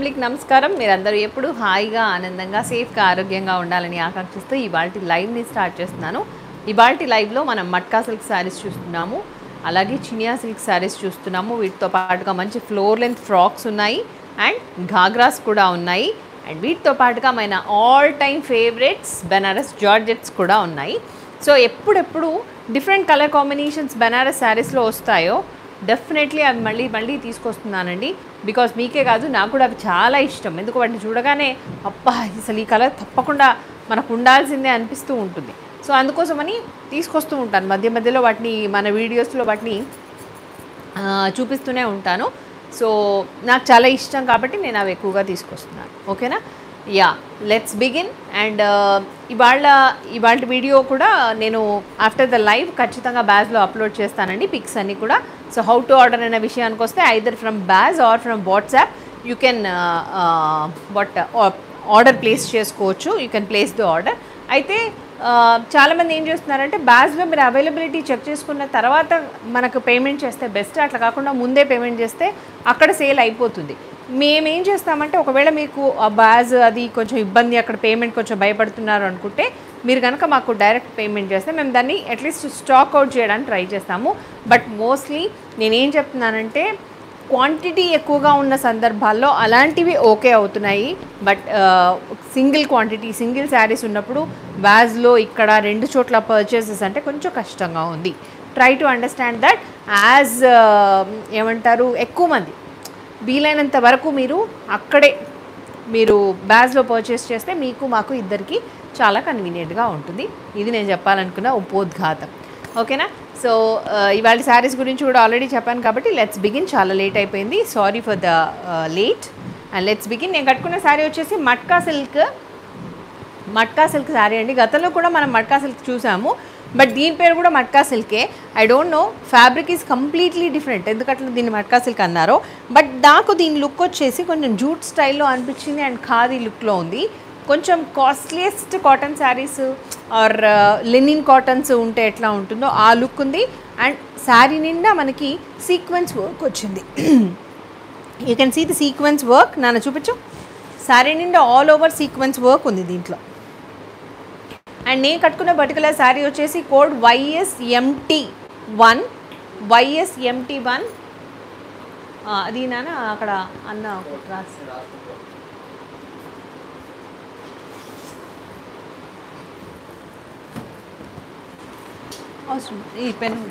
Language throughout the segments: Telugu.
ఫ్యామిలీకి నమస్కారం మీరందరూ ఎప్పుడు హాయిగా ఆనందంగా సేఫ్గా ఆరోగ్యంగా ఉండాలని ఆకాంక్షిస్తూ ఇవాళ లైవ్ని స్టార్ట్ చేస్తున్నాను ఇవాళ లైవ్లో మనం మట్కా సిల్క్ శారీస్ చూస్తున్నాము అలాగే చినియా సిల్క్ శారీస్ చూస్తున్నాము వీటితో పాటుగా మంచి ఫ్లోర్ లెంత్ ఫ్రాక్స్ ఉన్నాయి అండ్ ఘాగ్రాస్ కూడా ఉన్నాయి అండ్ వీటితో పాటుగా మన all time favourites Banaras georgettes కూడా ఉన్నాయి సో ఎప్పుడెప్పుడు డిఫరెంట్ కలర్ కాంబినేషన్స్ బెనారస్ శారీస్లో వస్తాయో డెఫినెట్లీ అవి మళ్ళీ మళ్ళీ తీసుకొస్తున్నానండి బికాస్ మీకే కాదు నాకు కూడా అవి చాలా ఇష్టం ఎందుకు వాటిని చూడగానే అబ్బా అసలు ఈ కలర్ తప్పకుండా మనకు ఉండాల్సిందే అనిపిస్తూ ఉంటుంది సో అందుకోసమని తీసుకొస్తూ ఉంటాను మధ్య మధ్యలో వాటిని మన వీడియోస్లో వాటిని ఆ, చూపిస్తూనే ఉంటాను సో నాకు చాలా ఇష్టం కాబట్టి నేను అవి ఎక్కువగా తీసుకొస్తున్నాను ఓకేనా యా లెట్స్ బిగిన్ అండ్ ఇవాళ ఇవాళ వీడియో కూడా నేను ఆఫ్టర్ ద లైవ్ ఖచ్చితంగా బ్యాజ్లో అప్లోడ్ చేస్తానండి పిక్స్ అన్నీ కూడా సో హౌ టు ఆర్డర్ అనే విషయానికి వస్తే either from page or from WhatsApp you can but order place చేసుకోవచ్చు you can place the order అయితే ఆ, చాలామంది ఏం చేస్తున్నారంటే బ్యాజ్లో మీరు అవైలబిలిటీ చెక్ చేసుకున్న తర్వాత మనకు పేమెంట్ చేస్తే బెస్ట్ అట్లా కాకుండా ముందే పేమెంట్ చేస్తే అక్కడ సేల్ అయిపోతుంది మేము ఏం చేస్తామంటే ఒకవేళ మీకు ఆ బ్యాజ్ అది కొంచెం ఇబ్బంది అక్కడ పేమెంట్ కొంచెం భయపడుతున్నారు అనుకుంటే మీరు కనుక మాకు డైరెక్ట్ పేమెంట్ చేస్తే మేము దాన్ని అట్లీస్ట్ స్టాక్ అవుట్ చేయడానికి ట్రై చేస్తాము బట్ మోస్ట్లీ నేనేం చెప్తున్నానంటే క్వాంటిటీ ఎక్కువగా ఉన్న సందర్భాల్లో అలాంటివి ఓకే అవుతున్నాయి but single quantity single saris ఉన్నప్పుడు వ్యాజ్లో ఇక్కడ రెండు చోట్ల పర్చేసెస్ అంటే కొంచెం కష్టంగా ఉంది try to understand that as ఏమంటారు ఎక్కువ మంది వీలైనంత వరకు మీరు అక్కడే మీరు బ్యాజ్లో పర్చేస్ చేస్తే మీకు మాకు ఇద్దరికి చాలా కన్వీనియంట్గా ఉంటుంది ఇది నేను చెప్పాలనుకున్న ఉపోద్ఘాతం ఓకేనా సో ఇవాళ శారీస్ గురించి కూడా ఆల్రెడీ చెప్పాను కాబట్టి లెట్స్ బిగిన్ చాలా లేట్ అయిపోయింది sorry for the late and let's begin నేను కట్టుకున్న శారీ వచ్చేసి మట్కా సిల్క్ మట్కా సిల్క్ శారీ అండి గతంలో కూడా మనం మట్కా సిల్క్ చూసాము బట్ దీని పేరు కూడా మట్కా సిల్కే I don't know fabric is completely different ఎందుకంటే దీన్ని మట్కా సిల్క్ అన్నారో బట్ నాకు దీని లుక్ వచ్చేసి కొంచెం జూట్ స్టైల్లో అనిపించింది అండ్ ఖాదీ లుక్లో ఉంది కొంచెం costliest cotton saris or linen cottons ఉంటే ఎట్లా ఉంటుందో ఆ లుక్ ఉంది అండ్ శారీ నిండా మనకి సీక్వెన్స్ వర్క్ వచ్చింది you can see the sequence work నాన్న చూపించు శారీ నిండా ఆల్ ఓవర్ సీక్వెన్స్ వర్క్ ఉంది దీంట్లో అండ్ నేను కట్టుకున్న పర్టికులర్ శారీ వచ్చేసి code YSMT one YSMT one అది నాన్న అక్కడ అన్న ఒకటి రాసి అవసరం ఈ pen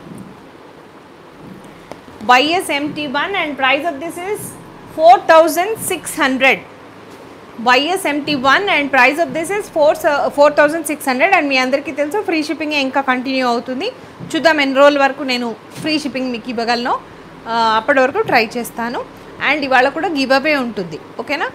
YSMT one and price of this is four thousand six hundred YSMT one and price of this is four four thousand six hundred and మీ అందరికీ తెలుసు ఫ్రీ షిప్పింగ్ ఇంకా కంటిన్యూ అవుతుంది చూద్దాం ఎన్ని రోజుల వరకు నేను ఫ్రీ షిప్పింగ్ మీకు ఇవ్వగలను ఆ, అప్పటి వరకు ట్రై చేస్తాను అండ్ ఇవాళ కూడా గివ్ అవే ఉంటుంది ఓకేనా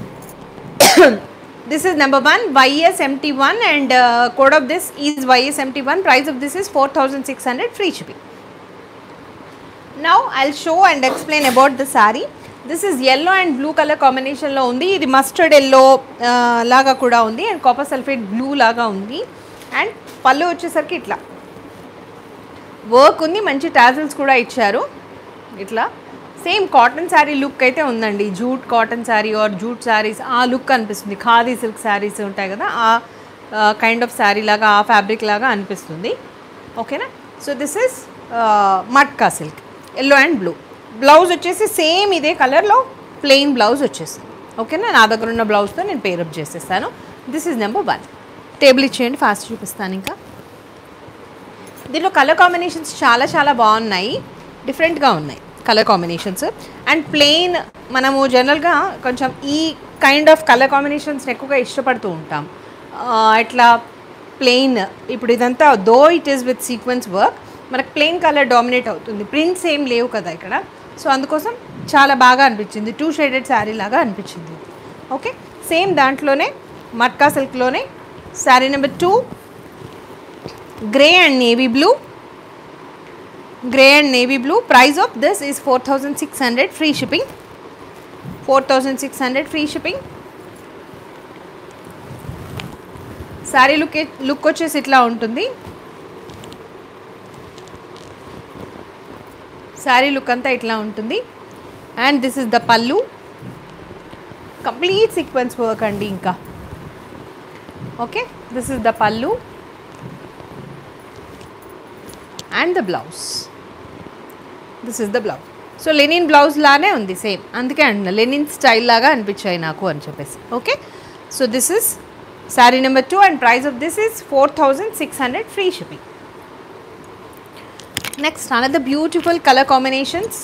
this is number one YSMT1 and uh, code of this is YSMT1 price of this is 4600 free shipping now I'll show and explain about the saree this is yellow and blue color combination లో ఉంది ఇది మస్టర్డ్ ఎల్లో లాగా కూడా ఉంది అండ్ కాపర్ సల్ఫేట్ బ్లూ లాగా ఉంది అండ్ పళ్ళు వచ్చేసరికి ఇట్లా వర్క్ ఉంది మంచి టాజిల్స్ కూడా ఇచ్చారు ఇట్లా సేమ్ కాటన్ శారీ లుక్ అయితే ఉందండి jute cotton sari or jute saris ఆ లుక్ అనిపిస్తుంది ఖాదీ సిల్క్ శారీస్ ఉంటాయి కదా ఆ కైండ్ ఆఫ్ శారీ లాగా ఆ ఫ్యాబ్రిక్ లాగా అనిపిస్తుంది ఓకేనా so this is matka silk yellow and blue blouse వచ్చేసి సేమ్ ఇదే కలర్లో ప్లెయిన్ బ్లౌజ్ వచ్చేస్తుంది ఓకేనా నా దగ్గర ఉన్న బ్లౌజ్తో నేను పేరప్ చేసేస్తాను this is number one table ఇచ్చేయండి ఫాస్ట్ చూపిస్తాను ఇంకా దీంట్లో కలర్ కాంబినేషన్స్ చాలా చాలా బాగున్నాయి డిఫరెంట్గా ఉన్నాయి కలర్ కాంబినేషన్స్ అండ్ ప్లెయిన్ మనము జనరల్గా కొంచెం ఈ కైండ్ ఆఫ్ కలర్ కాంబినేషన్స్ని ఎక్కువగా ఇష్టపడుతూ ఉంటాం ఆ, ఇట్లా ప్లెయిన్ ఇప్పుడు ఇదంతా though it is with sequence work మనకు ప్లెయిన్ కలర్ డామినేట్ అవుతుంది ప్రింట్స్ ఏం లేవు కదా ఇక్కడ సో అందుకోసం చాలా బాగా అనిపించింది టూ షేడెడ్ శారీ లాగా అనిపించింది ఇది ఓకే సేమ్ దాంట్లోనే మట్కా సిల్క్లోనే sari number two grey and navy blue grey and navy blue price of this is four thousand six hundred free shipping four thousand six hundred free shipping sari look look వచ్చేసి ఇట్లా ఉంటుంది శారీ లుక్ అంతా ఇట్లా ఉంటుంది and this is the pallu complete sequence work అండి ఇంకా okay this is the pallu and the blouse this is the blouse so linen blouse లానే ఉంది సేమ్ అందుకే అండి లెనిన్ స్టైల్ లాగా అనిపించాయి నాకు అని చెప్పేసి okay so this is sari number two and price of this is four thousand six hundred free shipping next another beautiful colour combinations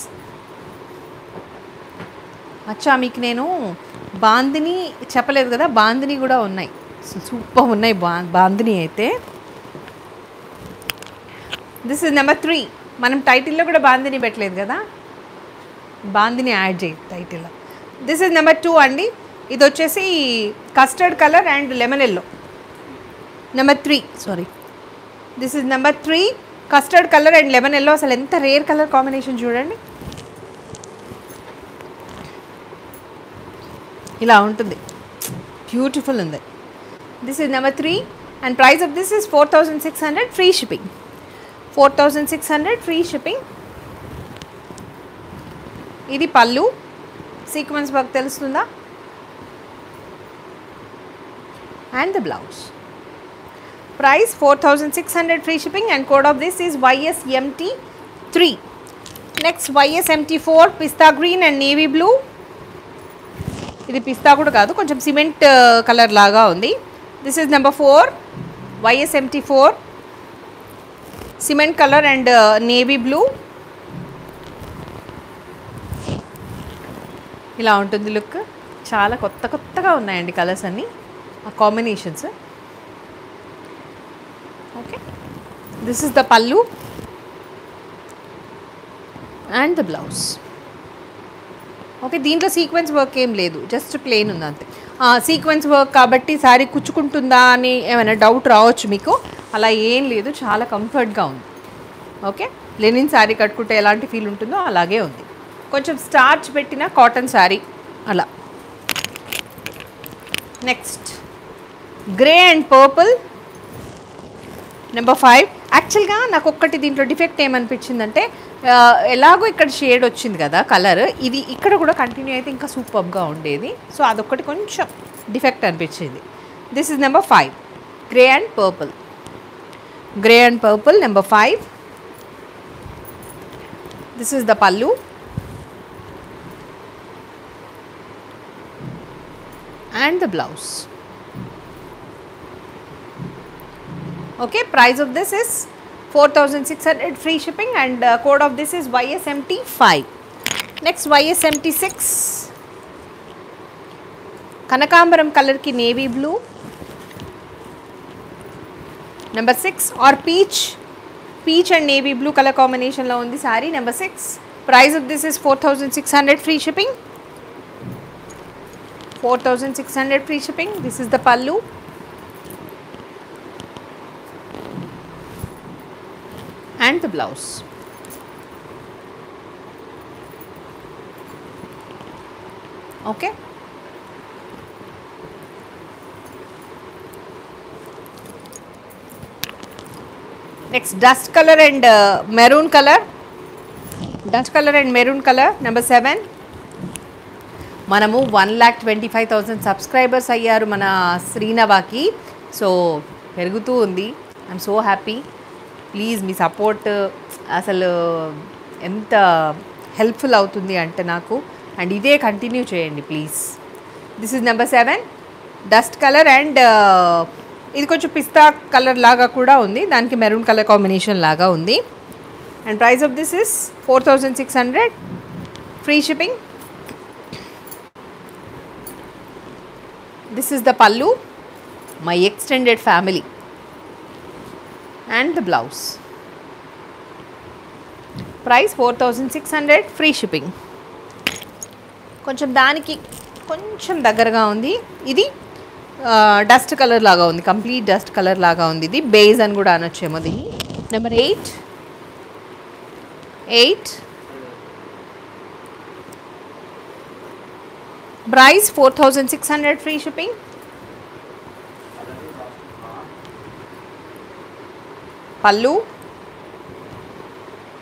అచ్చా మీకు నేను బాందిని చెప్పలేదు కదా బాందిని కూడా ఉన్నాయి సూపర్ ఉన్నాయి బా బాందిని అయితే దిస్ ఇస్ నెంబర్ త్రీ మనం టైటిల్లో కూడా బాందిని పెట్టలేదు కదా బాందిని యాడ్ చేయి టైటిల్లో దిస్ ఇస్ నెంబర్ టూ అండి ఇది వచ్చేసి custard colour and lemon yellow number three sorry this is number three custard colour and lemon yellow అసలు ఎంత రేర్ కలర్ కాంబినేషన్ చూడండి ఇలా ఉంటుంది బ్యూటిఫుల్ ఉంది this is number three and price of this is four thousand six hundred free shipping four thousand six hundred free shipping ఇది పళ్ళు సీక్వెన్స్ వర్క్ తెలుస్తుందా and the blouse price four thousand six hundred free shipping and code of this is YSMT three next YSMT four pista green and navy blue ఇది పిస్తా కూడా కాదు కొంచెం సిమెంట్ కలర్ లాగా ఉంది this is number four YSMT four cement colour and navy blue ఇలా ఉంటుంది లుక్ చాలా కొత్త కొత్తగా ఉన్నాయండి కలర్స్ అన్నీ ఆ combinations okay this is the pallu and the blouse okay దీంట్లో సీక్వెన్స్ వర్క్ ఏం లేదు జస్ట్ ప్లెయిన్ ఉంది అంతే సీక్వెన్స్ వర్క్ కాబట్టి శారీ కుచ్చుకుంటుందా అని ఏమైనా డౌట్ రావచ్చు మీకు అలా ఏం లేదు చాలా కంఫర్ట్గా ఉంది ఓకే లెనిన్ శారీ కట్టుకుంటే ఎలాంటి ఫీల్ ఉంటుందో అలాగే ఉంది కొంచెం స్టార్చ్ పెట్టిన కాటన్ శారీ అలా next grey and purple number five యాక్చువల్గా నాకు ఒక్కటి దీంట్లో డిఫెక్ట్ ఏమనిపించిందంటే ఆ, ఎలాగో ఇక్కడ షేడ్ వచ్చింది కదా కలర్ ఇది ఇక్కడ కూడా కంటిన్యూ అయితే ఇంకా సూపర్గా ఉండేది సో అదొక్కటి కొంచెం డిఫెక్ట్ అనిపించింది this is number five grey and purple grey and purple number five this is the pallu and the blouse. Okay, price of this is 4600 free shipping and uh, code of this is YSMT5. Next YSMT6. కనకాంబరం కలర్కి navy blue number six or peach peach and navy blue colour కాంబినేషన్లో ఉంది sorry number six price of this is four thousand six hundred free shipping 4600 free shipping this is the pallu and the blouse okay next dust color and uh, maroon color dust color and maroon color number 7 మనము one lakh twenty five thousand subscribers అయ్యారు మన శ్రీనవాకి సో పెరుగుతూ ఉంది ఐఎమ్ సో హ్యాపీ ప్లీజ్ మీ సపోర్ట్ అసలు ఎంత హెల్ప్ఫుల్ అవుతుంది అంటే నాకు అండ్ ఇదే కంటిన్యూ చేయండి please this is number seven dust colour and ఇది కొంచెం పిస్తా కలర్ లాగా కూడా ఉంది దానికి మెరూన్ కలర్ కాంబినేషన్ లాగా ఉంది and price of this is four thousand six hundred free shipping this is the pallu my extended family and the blouse price 4600 free shipping కొంచెం దానికి కొంచెం దగ్గరగా ఉంది ఇది డస్ట్ కలర్ లాగా ఉంది కంప్లీట్ డస్ట్ కలర్ లాగా ఉంది ఇది బేజ్ అని కూడా అనొచ్చేమో దీన్ని number eight eight price four thousand six hundred free shipping pallu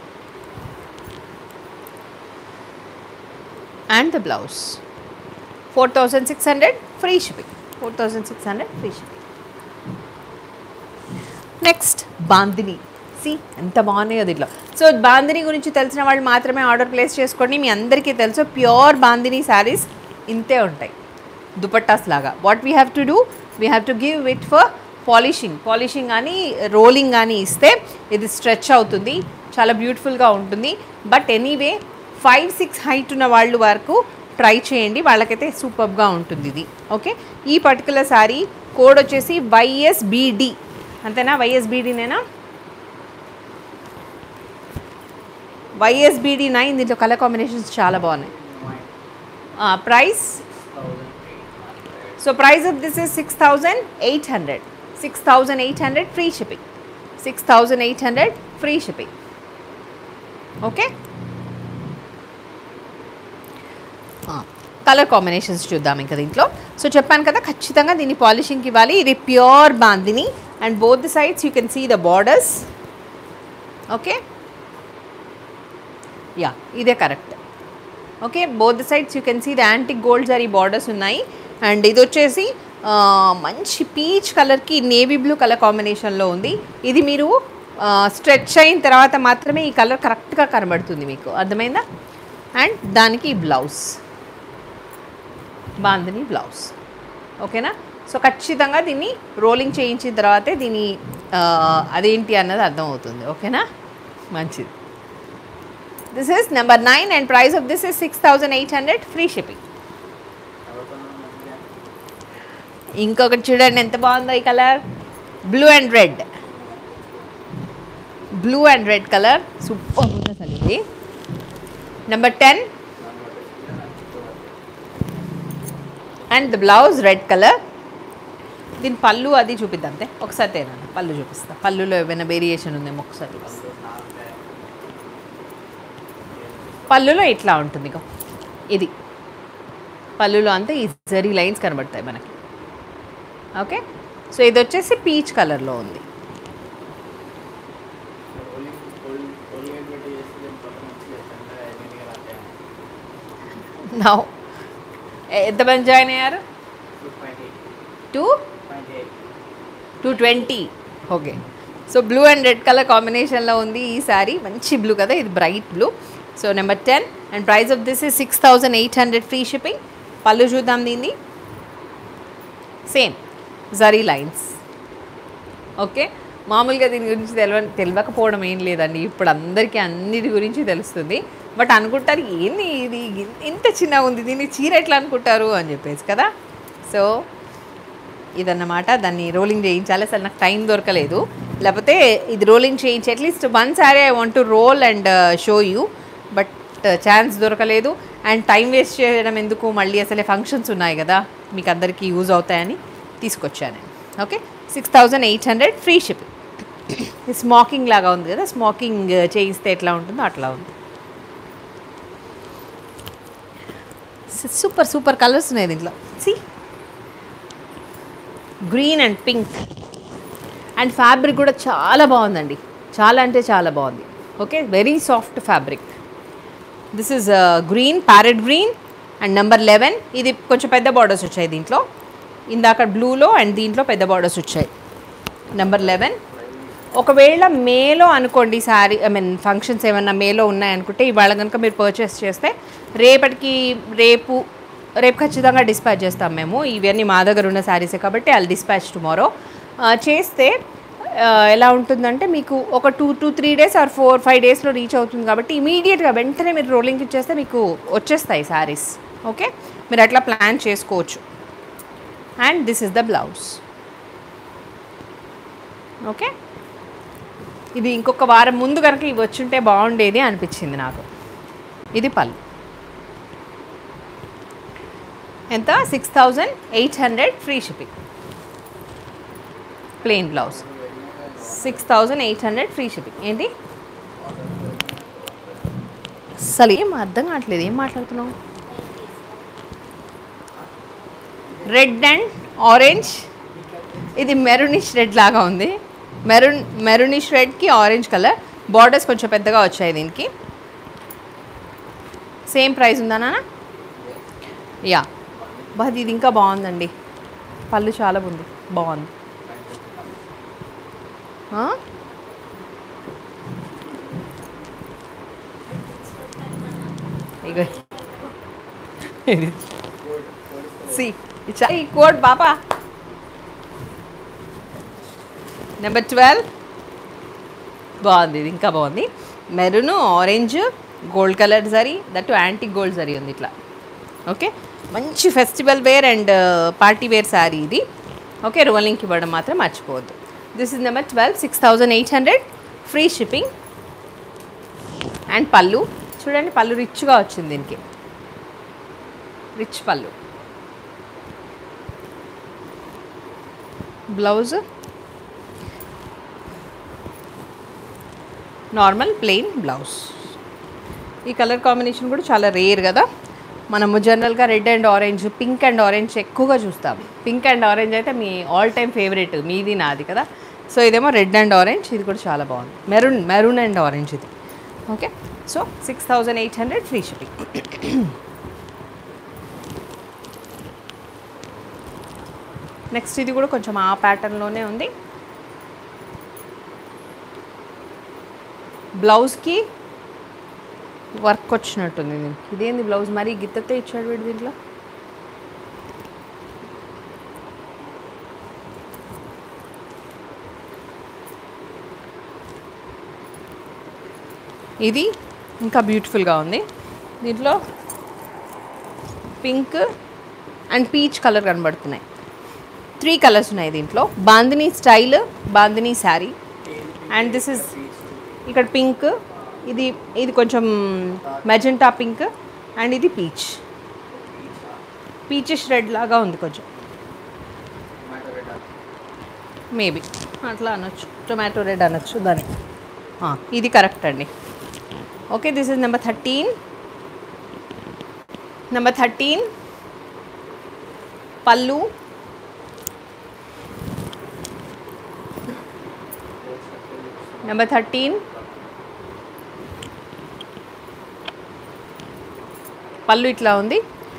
and the blouse four thousand six hundred free shipping four thousand six hundred free shipping next bandhani see ఎంత బాగున్నాయో దీంట్లో సో బాందిని గురించి తెలిసిన వాళ్ళు మాత్రమే ఆర్డర్ ప్లేస్ చేసుకోండి మీ అందరికీ తెలుసు ప్యూర్ బాందిని శారీస్ ఇంతే ఉంటాయి దుపట్టాస్ లాగా what we have to do we have to give it for polishing polishing కానీ రోలింగ్ కానీ ఇస్తే ఇది స్ట్రెచ్ అవుతుంది చాలా బ్యూటిఫుల్గా ఉంటుంది but anyway five six height ఉన్న వాళ్ళు వరకు ట్రై చేయండి వాళ్ళకైతే సూపర్గా ఉంటుంది ఇది ఓకే ఈ పర్టికులర్ శారీ కోడ్ వచ్చేసి వైఎస్బిడి అంతేనా వైఎస్బిడినేనా వైఎస్బిడి నైన్ దీంట్లో కలర్ కాంబినేషన్స్ చాలా బాగున్నాయి price so price of this is six thousand eight hundred six thousand eight hundred free shipping six thousand eight hundred free shipping okay colour combinations చూద్దాం ఇంకా దీంట్లో సో చెప్పాను కదా ఖచ్చితంగా దీన్ని పాలిషింగ్కి ఇవ్వాలి ఇది pure bandhani and both the sides you can see the borders okay yeah ఇదే correct okay both the sides you can see the antique gold zari borders ఉన్నాయి అండ్ ఇది వచ్చేసి ఆ, మంచి పీచ్ కలర్కి నేవీ బ్లూ కలర్ కాంబినేషన్లో ఉంది ఇది మీరు స్ట్రెచ్ అయిన తర్వాత మాత్రమే ఈ కలర్ కరెక్ట్గా కనబడుతుంది మీకు అర్థమైందా అండ్ దానికి బ్లౌజ్ బాందని బ్లౌజ్ ఓకేనా సో ఖచ్చితంగా దీన్ని రోలింగ్ చేయించిన తర్వాతే దీని ఆ, అదేంటి అన్నది అర్థమవుతుంది ఓకేనా మంచిది this is number nine and price of this is six thousand eight hundred free shipping ఇంకొకటి చూడండి ఎంత బాగుందో ఈ colour blue and red blue and red colour super ఉంది అసలు ఇది number ten and the blouse red colour దీని పళ్ళు అది చూపిద్దాం అంతే ఒకసారి తేనండి పళ్ళు చూపిస్తా పళ్ళులో ఏమైనా వేరియేషన్ ఉందేమో ఒకసారి చూపిస్తా పళ్ళులో ఇట్లా ఉంటుంది ఇగో ఇది పళ్ళులో అంతా ఈ జరీ లైన్స్ కనబడతాయి మనకి ఓకే సో ఇది వచ్చేసి పీచ్ కలర్లో ఉంది నా ఎంతమంది జాయిన్ అయ్యారు two two twenty okay so blue and red colour కాంబినేషన్లో ఉంది ఈ సారీ మంచి బ్లూ కదా ఇది bright blue so number ten and price of this is six thousand eight hundred free shipping pallu చూద్దాం దీన్ని సేమ్ జరీ లైన్స్ ఓకే మామూలుగా దీని గురించి తెలియ తెలియకపోవడం ఏం లేదండి ఇప్పుడు అందరికీ అన్నిటి గురించి తెలుస్తుంది బట్ అనుకుంటారు ఏంది ఇది ఇన్- ఇంత చిన్నగా ఉంది దీన్ని చీర ఎట్లా అనుకుంటారు అని చెప్పేసి కదా సో ఇదన్నమాట దాన్ని రోలింగ్ చేయించాలి అసలు నాకు టైం దొరకలేదు లేకపోతే ఇది రోలింగ్ చేయించి at least one sari I want to roll and show you but chance దొరకలేదు అండ్ టైం వేస్ట్ చేయడం ఎందుకు మళ్ళీ అసలే ఫంక్షన్స్ ఉన్నాయి కదా మీకు అందరికీ యూజ్ అవుతాయని తీసుకొచ్చాను okay six thousand eight hundred free shipping smocking లాగా ఉంది కదా స్మోకింగ్ చేయిస్తే ఎట్లా ఉంటుందో అట్లా ఉంది సూపర్ సూపర్ కలర్స్ ఉన్నాయి దీంట్లో sea green and pink and fabric కూడా చాలా బాగుందండి చాలా అంటే చాలా బాగుంది okay very soft fabric this is green parrot green and number eleven ఇది కొంచెం పెద్ద బార్డర్స్ వచ్చాయి దీంట్లో ఇందాక బ్లూలో అండ్ దీంట్లో పెద్ద బార్డర్స్ వచ్చాయి నెంబర్ లెవెన్ ఒకవేళ మేలో అనుకోండి శారీ ఐ మీన్ ఫంక్షన్స్ ఏమన్నా మేలో ఉన్నాయనుకుంటే ఇవాళ కనుక మీరు పర్చేస్ చేస్తే రేపటికి రేపు రేపు ఖచ్చితంగా డిస్పాచ్ చేస్తాం మేము ఇవన్నీ మా దగ్గర ఉన్న శారీసే కాబట్టి అది డిస్పాచ్ టుమారో చేస్తే ఆ, ఎలా ఉంటుందంటే మీకు ఒక two two three days or four five డేస్లో రీచ్ అవుతుంది కాబట్టి ఇమీడియట్గా వెంటనే మీరు రోలింగ్ ఇచ్చేస్తే మీకు వచ్చేస్తాయి శారీస్ ఓకే మీరు అట్లా ప్లాన్ చేసుకోవచ్చు and this is the blouse okay ఇది ఇంకొక వారం ముందు కనుక ఇవి వచ్చుంటే బాగుండేది అనిపించింది నాకు ఇది పళ్ళు ఎంత six thousand eight hundred free shipping plain blouse six thousand eight hundred free shipping ఏంటి అసలు ఏం అర్థం కావట్లేదు ఏం మాట్లాడుతున్నావు రెడ్ అండ్ ఆరెంజ్ ఇది మెరూనిష్ రెడ్ లాగా ఉంది మెరూన్ మెరూనిష్ రెడ్కి ఆరెంజ్ కలర్ బార్డర్స్ కొంచెం పెద్దగా వచ్చాయి దీనికి సేమ్ ప్రైస్ ఉందా నాన్న యా బా ఇది ఇంకా బాగుందండి పళ్ళు చాలా ఉంది బాగుంది ఆ? ఇగో ఇది సి ఇచ్చా ఈ కోడ్ బాపా నెంబర్ ట్వెల్వ్ బాగుంది ఇది ఇంకా బాగుంది maroon orange gold colour zari that antique gold zari ఉంది ఇట్లా ఓకే మంచి festival wear and party wear sari ఇది ఓకే రోలింగ్కి ఇవ్వడం మాత్రం మర్చిపోవద్దు this is number twelve six thousand eight hundred free shipping and pallu చూడండి పళ్ళు రిచ్గా వచ్చింది దీనికి rich pallu blouse normal plain blouse ఈ కలర్ కాంబినేషన్ కూడా చాలా రేర్ కదా మనము జనరల్గా red and orange pink and orange ఎక్కువగా చూస్తాం పింక్ అండ్ ఆరెంజ్ అయితే మీ ఆల్ టైమ్ ఫేవరెట్ మీది నాది కదా సో ఇదేమో రెడ్ అండ్ ఆరెంజ్ ఇది కూడా చాలా బాగుంది మెరూన్ మెరూన్ అండ్ ఆరెంజ్ ఇది okay so six thousand eight hundred free shipping next ఇది కూడా కొంచెం ఆ ప్యాటర్న్లోనే ఉంది బ్లౌజ్కి వర్క్ వచ్చినట్టుంది దీనికి ఇదేంది బ్లౌజ్ మరీ గిత్తతే ఇచ్చాడు వీడు దీంట్లో ఇది ఇంకా బ్యూటిఫుల్గా ఉంది దీంట్లో పింక్ అండ్ పీచ్ కలర్ కనబడుతున్నాయి త్రీ కలర్స్ ఉన్నాయి దీంట్లో bandhani style bandhani sari and this is ఇక్కడ పింక్ ఇది ఇది కొంచెం మెజెంటా పింక్ అండ్ ఇది పీచ్ పీచిష్ రెడ్ లాగా ఉంది కొంచెం మేబీ అట్లా అనొచ్చు టొమాటో రెడ్ అనొచ్చు దాని ఆ, ఇది కరెక్ట్ అండి okay this is number thirteen number thirteen pallu number thirteen pallu ఇట్లా ఉంది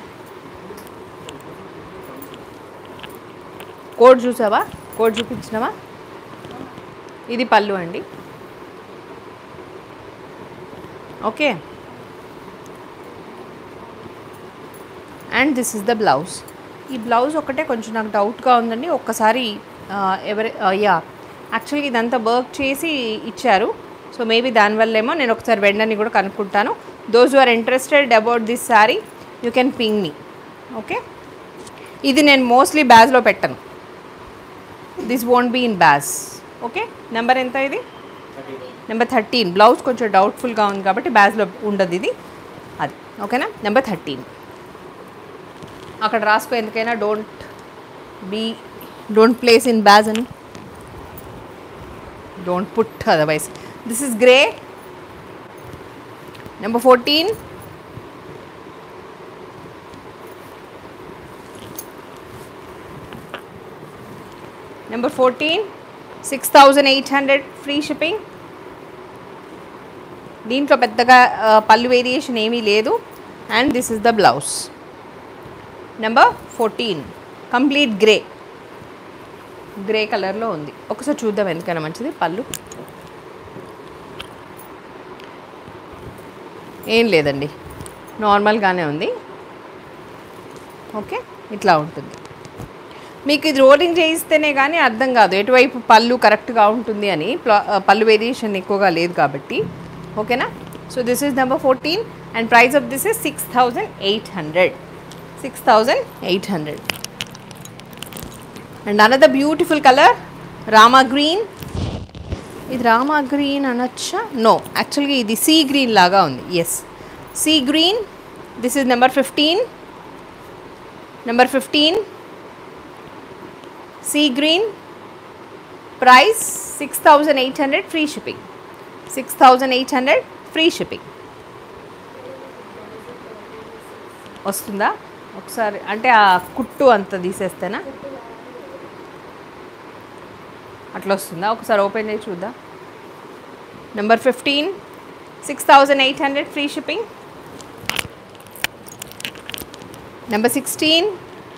కోడ్ చూసావా కోడ్ చూపించినావా ఇది పళ్ళు అండి okay and this is the blouse ఈ బ్లౌజ్ ఒకటే కొంచెం నాకు డౌట్గా ఉందండి ఒక్కసారి ఆ, ఎవరి యా యాక్చువల్గా ఇదంతా వర్క్ చేసి ఇచ్చారు సో మేబీ దానివల్లేమో నేను ఒకసారి వెండర్ని కూడా కనుక్కుంటాను those are interested about this sari you can ping me okay ఇది నేను మోస్ట్లీ బ్యాజ్లో పెట్టను this won't be in batch okay number ఎంత ఇది నెంబర్ థర్టీన్ బ్లౌజ్ కొంచెం డౌట్ఫుల్గా ఉంది కాబట్టి బ్యాజ్లో ఉండదు ఇది అది ఓకేనా నెంబర్ థర్టీన్ అక్కడ రాసుకో ఎందుకైనా don't be don't place in batch అని don't put otherwise this is grey number fourteen number fourteen six thousand eight hundred free shipping దీంట్లో పెద్దగా ఆ, పళ్ళు వేరియేషన్ ఏమీ లేదు and this is the blouse number fourteen complete grey grey కలర్లో ఉంది ఒకసారి చూద్దాం ఎందుకైనా మంచిది పళ్ళు ఏం లేదండి నార్మల్గానే ఉంది ఓకే ఇట్లా ఉంటుంది మీకు ఇది రోలింగ్ చేయిస్తేనే కానీ అర్థం కాదు ఎటువైపు పళ్ళు కరెక్ట్గా ఉంటుంది అని ప్లా- ఆ, పళ్ళు వేరియేషన్ ఎక్కువగా లేదు కాబట్టి ఓకేనా so this is number fourteen and price of this is six thousand eight hundred six thousand eight hundred and another beautiful colour Rama green ఇది రామా గ్రీన్ అనొచ్చా నో యాక్చువల్గా ఇది సీ గ్రీన్ లాగా ఉంది yes sea green this is number fifteen number fifteen sea green price six thousand eight hundred free shipping six thousand eight hundred free shipping వస్తుందా ఒకసారి అంటే ఆ కుట్టు అంత తీసేస్తేనా అట్లా వస్తుందా ఒకసారి ఓపెన్ చేసి చూద్దాం number fifteen six thousand eight hundred free shipping number sixteen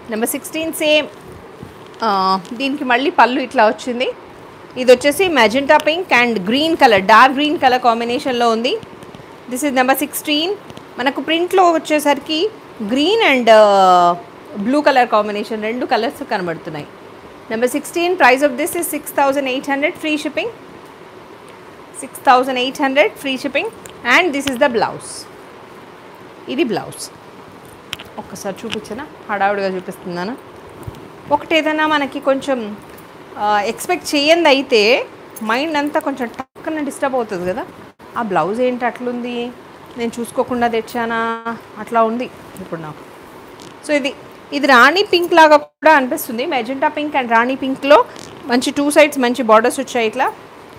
number sixteen same దీనికి మళ్ళీ పళ్ళు ఇట్లా వచ్చింది ఇది వచ్చేసి magenta pink and green colour dark green colour కాంబినేషన్లో ఉంది దిస్ ఇస్ నెంబర్ సిక్స్టీన్ మనకు ప్రింట్లో వచ్చేసరికి green and blue colour combination రెండు కలర్స్ కనబడుతున్నాయి number sixteen price of this is six thousand eight hundred free shipping six thousand eight hundred free shipping and this is the blouse ఇది బ్లౌజ్ ఒక్కసారి చూపించనా హడావుడిగా చూపిస్తున్నాను ఒకటి ఏదైనా మనకి కొంచెం ఎక్స్పెక్ట్ చేయంది అయితే మైండ్ అంతా కొంచెం టక్కన డిస్టర్బ్ అవుతుంది కదా ఆ బ్లౌజ్ ఏంటి అట్లుంది నేను చూసుకోకుండా తెచ్చానా అట్లా ఉంది ఇప్పుడు నాకు సో ఇది ఇది రాణి పింక్ లాగా కూడా అనిపిస్తుంది మెజెంటా పింక్ అండ్ రాణి పింక్లో మంచి టూ సైడ్స్ మంచి బార్డర్స్ వచ్చాయి ఇట్లా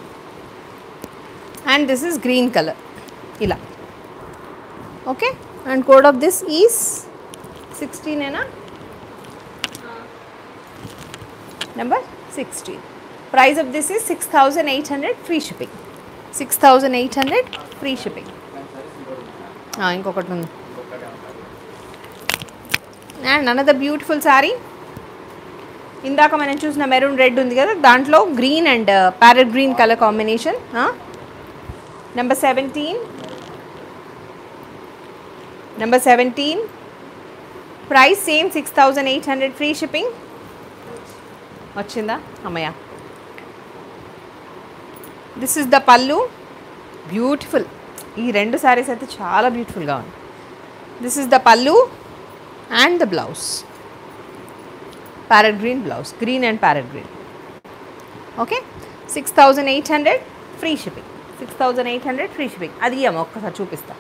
and this is green colour ఇలా okay and code of this is సిక్స్టీనేనా number sixteen price of this is six thousand eight hundred free shipping six thousand eight hundred free shipping ఇంకొకటి ఉంది అండ్ అనదర్ బ్యూటిఫుల్ శారీ ఇందాక మనం చూసిన మెరూన్ రెడ్ ఉంది కదా దాంట్లో green and parrot green colour combination number seventeen number seventeen price same six thousand eight hundred free shipping వచ్చిందా అమ్మయ్య this is the pallu beautiful ఈ రెండు శారీస్ అయితే చాలా బ్యూటిఫుల్గా ఉంది this is the pallu and the blouse parrot green blouse green and parrot green okay six thousand eight hundred free shipping six thousand eight hundred free shipping అది ఇయ్యమ్మ ఒక్కసారి చూపిస్తా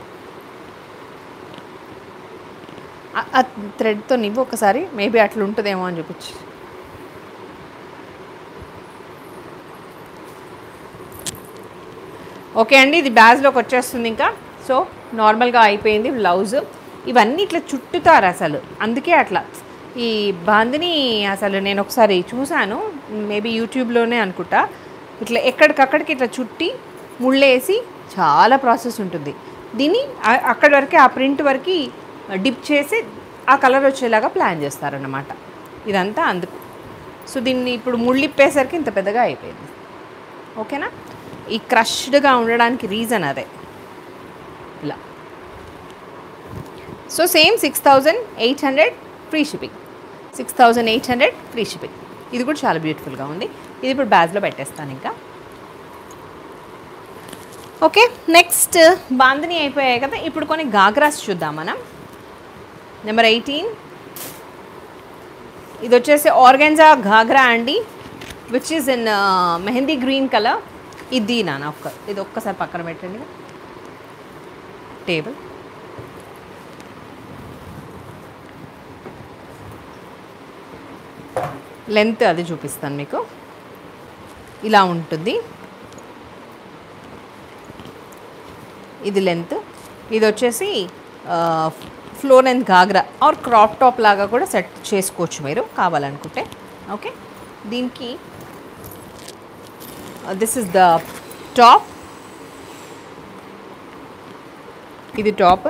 ఆ- ఆ థ్రెడ్తో నివ్వు ఒకసారి మేబీ అట్లా ఉంటుందేమో అని చూపించి ఓకే అండి ఇది బ్యాజ్లోకి వచ్చేస్తుంది ఇంకా సో నార్మల్గా అయిపోయింది బ్లౌజ్ ఇవన్నీ ఇట్లా చుట్టుతారు అసలు అందుకే అట్లా ఈ బాందిని అసలు నేను ఒకసారి చూశాను మేబీ యూట్యూబ్లోనే అనుకుంటా ఇట్లా ఎక్కడికక్కడికి ఇట్లా చుట్టి ముళ్ళేసి చాలా ప్రాసెస్ ఉంటుంది దీన్ని ఆ- అక్కడి వరకే ఆ ప్రింట్ వరకు డిప్ చేసి ఆ కలర్ వచ్చేలాగా ప్లాన్ చేస్తారన్నమాట ఇదంతా అందుకు సో దీన్ని ఇప్పుడు ముళ్ళిప్పేసరికి ఇంత పెద్దగా అయిపోయింది ఓకేనా ఈ క్రష్డ్గా ఉండడానికి రీజన్ అదే ఇలా so same six thousand eight hundred free shipping six thousand eight hundred free shipping ఇది కూడా చాలా బ్యూటిఫుల్గా ఉంది ఇది ఇప్పుడు బ్యాగ్లో పెట్టేస్తాను ఇంకా ఓకే నెక్స్ట్ బాందని అయిపోయాయి కదా ఇప్పుడు కొన్ని గాగ్రాస్ చూద్దాం మనం నెంబర్ ఎయిటీన్ ఇది వచ్చేసి ఆర్గెన్జా ఘాగ్రా అండి which is in mehndi green colour ఇది నాన్న ఒక్క ఇది ఒక్కసారి పక్కన పెట్టండి టేబుల్ లెంత్ అది చూపిస్తాను మీకు ఇలా ఉంటుంది ఇది లెంత్ ఇది వచ్చేసి floor and ghagra or crop top లాగా కూడా సెట్ చేసుకోవచ్చు మీరు కావాలనుకుంటే ఓకే దీనికి దిస్ ఇస్ ద టాప్ ఇది top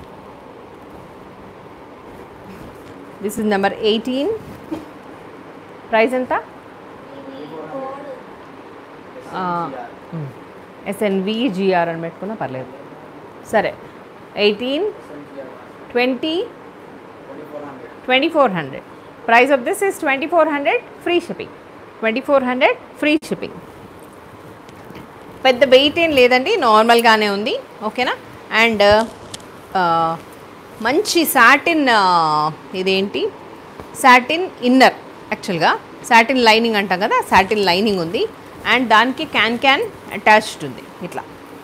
this is number eighteen price ఎంత ఎస్ఎన్వి జిఆర్ అని పెట్టుకున్నా పర్లేదు సరే eighteen twenty twenty four hundred price of this is twenty four hundred free shipping twenty four hundred free shipping పెద్ద వెయిట్ ఏం లేదండి నార్మల్గానే ఉంది ఓకేనా అండ్ మంచి సాటిన్ ఇదేంటి సాటిన్ ఇన్నర్ యాక్చువల్గా సాటిన్ లైనింగ్ అంటాం కదా సాటిన్ లైనింగ్ ఉంది అండ్ దానికి క్యాన్ క్యాన్ అటాచ్డ్ ఉంది ఇట్లా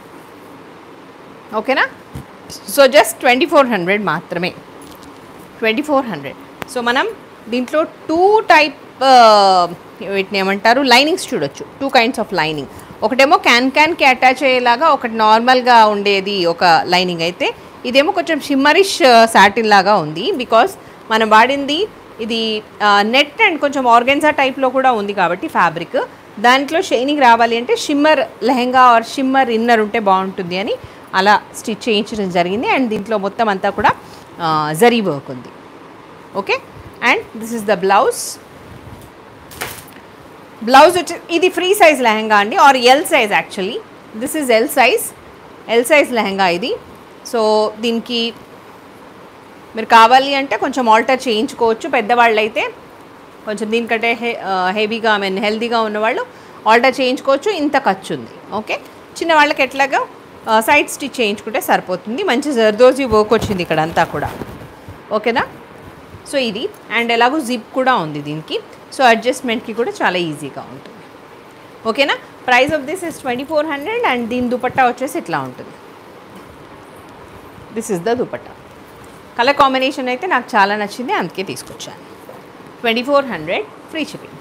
ఓకేనా so just twenty four hundred మాత్రమే ట్వంటీ ఫోర్ హండ్రెడ్ సో మనం దీంట్లో టూ టైప్ వీటిని ఏమంటారు లైనింగ్స్ చూడొచ్చు టూ కైండ్స్ ఆఫ్ లైనింగ్ ఒకటేమో క్యాన్ క్యాన్కి అటాచ్ అయ్యేలాగా ఒకటి నార్మల్గా ఉండేది ఒక లైనింగ్ అయితే ఇదేమో కొంచెం షిమ్మరిష్ సాటిన్ లాగా ఉంది బికాస్ మనం వాడింది ఇది నెట్ అండ్ కొంచెం ఆర్గెన్జా టైప్లో కూడా ఉంది కాబట్టి ఫ్యాబ్రిక్ దాంట్లో షైనింగ్ రావాలి అంటే shimmer lehenga or shimmer inner ఉంటే బాగుంటుంది అని అలా స్టిచ్ చేయించడం జరిగింది అండ్ దీంట్లో మొత్తం అంతా కూడా జరీ వర్క్ ఉంది okay and this is the blouse blouse వచ్చి ఇది ఫ్రీ సైజ్ లెహంగా అండి or L size actually this is L size L size lehenga ఇది సో దీనికి మీరు కావాలి అంటే కొంచెం ఆల్టర్ చేయించుకోవచ్చు పెద్దవాళ్ళు అయితే కొంచెం దీనికంటే హె హెవీగా ఐ మీన్ హెల్దీగా ఉన్నవాళ్ళు ఆల్టర్ చేయించుకోవచ్చు ఇంత ఖర్చు ఉంది ఓకే చిన్న వాళ్ళకి ఎట్లాగా సైడ్ స్టిచ్ చేయించుకుంటే సరిపోతుంది మంచి జర్దోజీ వర్క్ వచ్చింది ఇక్కడ అంతా కూడా ఓకేనా సో ఇది అండ్ ఎలాగో జిప్ కూడా ఉంది దీనికి సో అడ్జస్ట్మెంట్కి కూడా చాలా ఈజీగా ఉంటుంది ఓకేనా price of this is twenty four hundred and దీని దుపట్టా వచ్చేసి ఇట్లా ఉంటుంది this is the dupatta colour combination అయితే నాకు చాలా నచ్చింది అందుకే తీసుకొచ్చాను twenty four hundred free shipping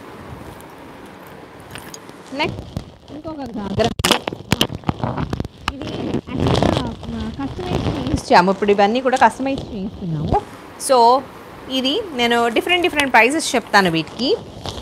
next ఇంకొక గాగ్రా ఇది కస్టమైజ్ చేయించాము ఇప్పుడు ఇవన్నీ కూడా కస్టమైజ్ చేయిస్తున్నాము సో ఇది నేను డిఫరెంట్ డిఫరెంట్ ప్రైజెస్ చెప్తాను వీటికి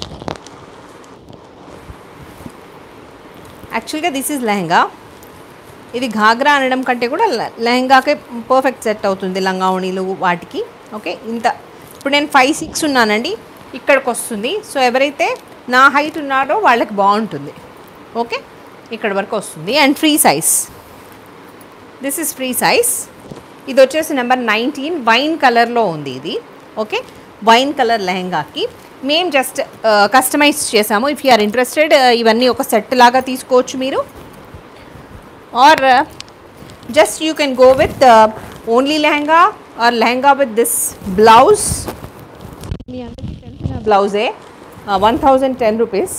యాక్చువల్గా దిస్ ఈజ్ లెహంగా ఇది ఘాగ్రా అనడం కంటే కూడా లె- లెహంగాకే పర్ఫెక్ట్ సెట్ అవుతుంది లంగావణీలు వాటికి ఓకే ఇంత ఇప్పుడు నేను ఫైవ్ సిక్స్ ఉన్నానండి ఇక్కడికి వస్తుంది సో ఎవరైతే నా హైట్ ఉన్నారో వాళ్ళకి బాగుంటుంది ఓకే ఇక్కడ వరకు వస్తుంది and free size this is free size ఇది వచ్చేసి నెంబర్ నైన్టీన్ వైన్ కలర్లో ఉంది ఇది ఓకే వైన్ కలర్ లెహంగాకి మేము జస్ట్ కస్టమైజ్ చేసాము ఇఫ్ యూ ఆర్ ఇంట్రెస్టెడ్ ఇవన్నీ ఒక సెట్ లాగా తీసుకోవచ్చు మీరు or just you can go with only lehenga or lehenga with this blouse మీ అందరికీ తెలిసిన బ్లౌజే one thousand ten rupees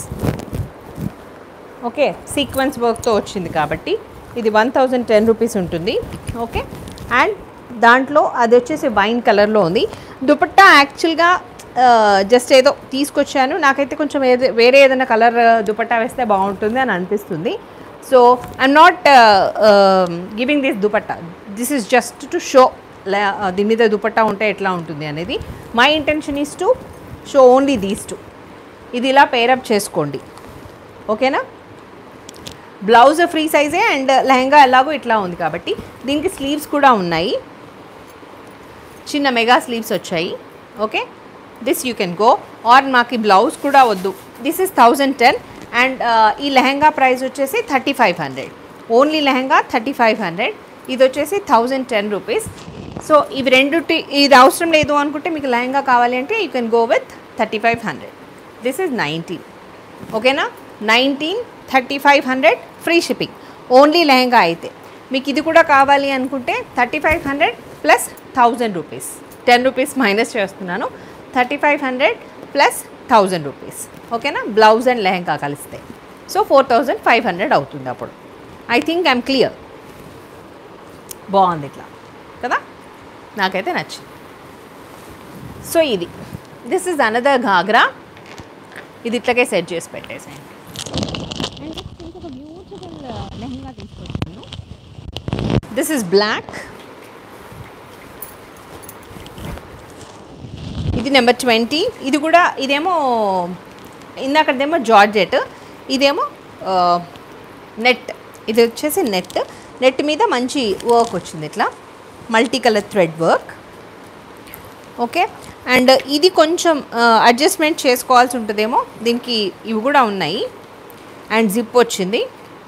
okay sequence వర్క్తో వచ్చింది కాబట్టి ఇది వన్ థౌజండ్ టెన్ రూపీస్ ఉంటుంది ఓకే అండ్ దాంట్లో అది వచ్చేసి వైన్ కలర్లో ఉంది దుపట్టా యాక్చువల్గా జస్ట్ ఏదో తీసుకొచ్చాను నాకైతే కొంచెం ఏదో వేరే ఏదైనా కలర్ దుపట్టా వేస్తే బాగుంటుంది అని అనిపిస్తుంది so I'm not giving this dupatta this is just to show దీని మీద దుపట్టా ఉంటే ఎట్లా ఉంటుంది అనేది my intention is to show only these two ఇది ఇలా పేరప్ చేసుకోండి ఓకేనా బ్లౌజ్ ఫ్రీ సైజే అండ్ లెహంగా ఎలాగో ఇట్లా ఉంది కాబట్టి దీనికి స్లీవ్స్ కూడా ఉన్నాయి చిన్న మెగా స్లీవ్స్ వచ్చాయి okay this you can go or మాకు ఈ బ్లౌజ్ కూడా వద్దు this is thousand ten and ఈ లెహంగా ప్రైస్ వచ్చేసి thirty five hundred only lehenga thirty five hundred ఇది వచ్చేసి థౌజండ్ టెన్ రూపీస్ సో ఇవి రెండు ఇది అవసరం లేదు అనుకుంటే మీకు లెహంగా కావాలి అంటే you can go with thirty five hundred this is nineteen ఓకేనా nineteen thirty five hundred free shipping only lehenga అయితే మీకు ఇది కూడా కావాలి అనుకుంటే thirty five hundred plus thousand rupees ten rupees minus చేస్తున్నాను thirty five hundred plus thousand rupees ఓకేనా బ్లౌజ్ అండ్ లెహంగా కలిస్తే so four thousand five hundred అవుతుంది అప్పుడు ఐ థింక్ ఐఎమ్ క్లియర్ బాగుంది ఇట్లా కదా నాకైతే నచ్చింది సో ఇది దిస్ ఇస్ అనదర్ ఘాగ్రా ఇది ఇట్లాగే సెట్ చేసి పెట్టేసాను ఇంకొక బ్యూటిఫుల్ లెహంగా తీసుకొచ్చాను దిస్ ఇస్ బ్లాక్ ఇది నెంబర్ ట్వంటీ ఇది కూడా ఇదేమో ఇందాకదేమో జార్జెట్ ఇదేమో నెట్ ఇది వచ్చేసి నెట్ నెట్ మీద మంచి వర్క్ వచ్చింది ఇట్లా multi colour thread work okay and ఇది కొంచెం అడ్జస్ట్మెంట్ చేసుకోవాల్సి ఉంటుందేమో దీనికి ఇవి కూడా ఉన్నాయి అండ్ జిప్ వచ్చింది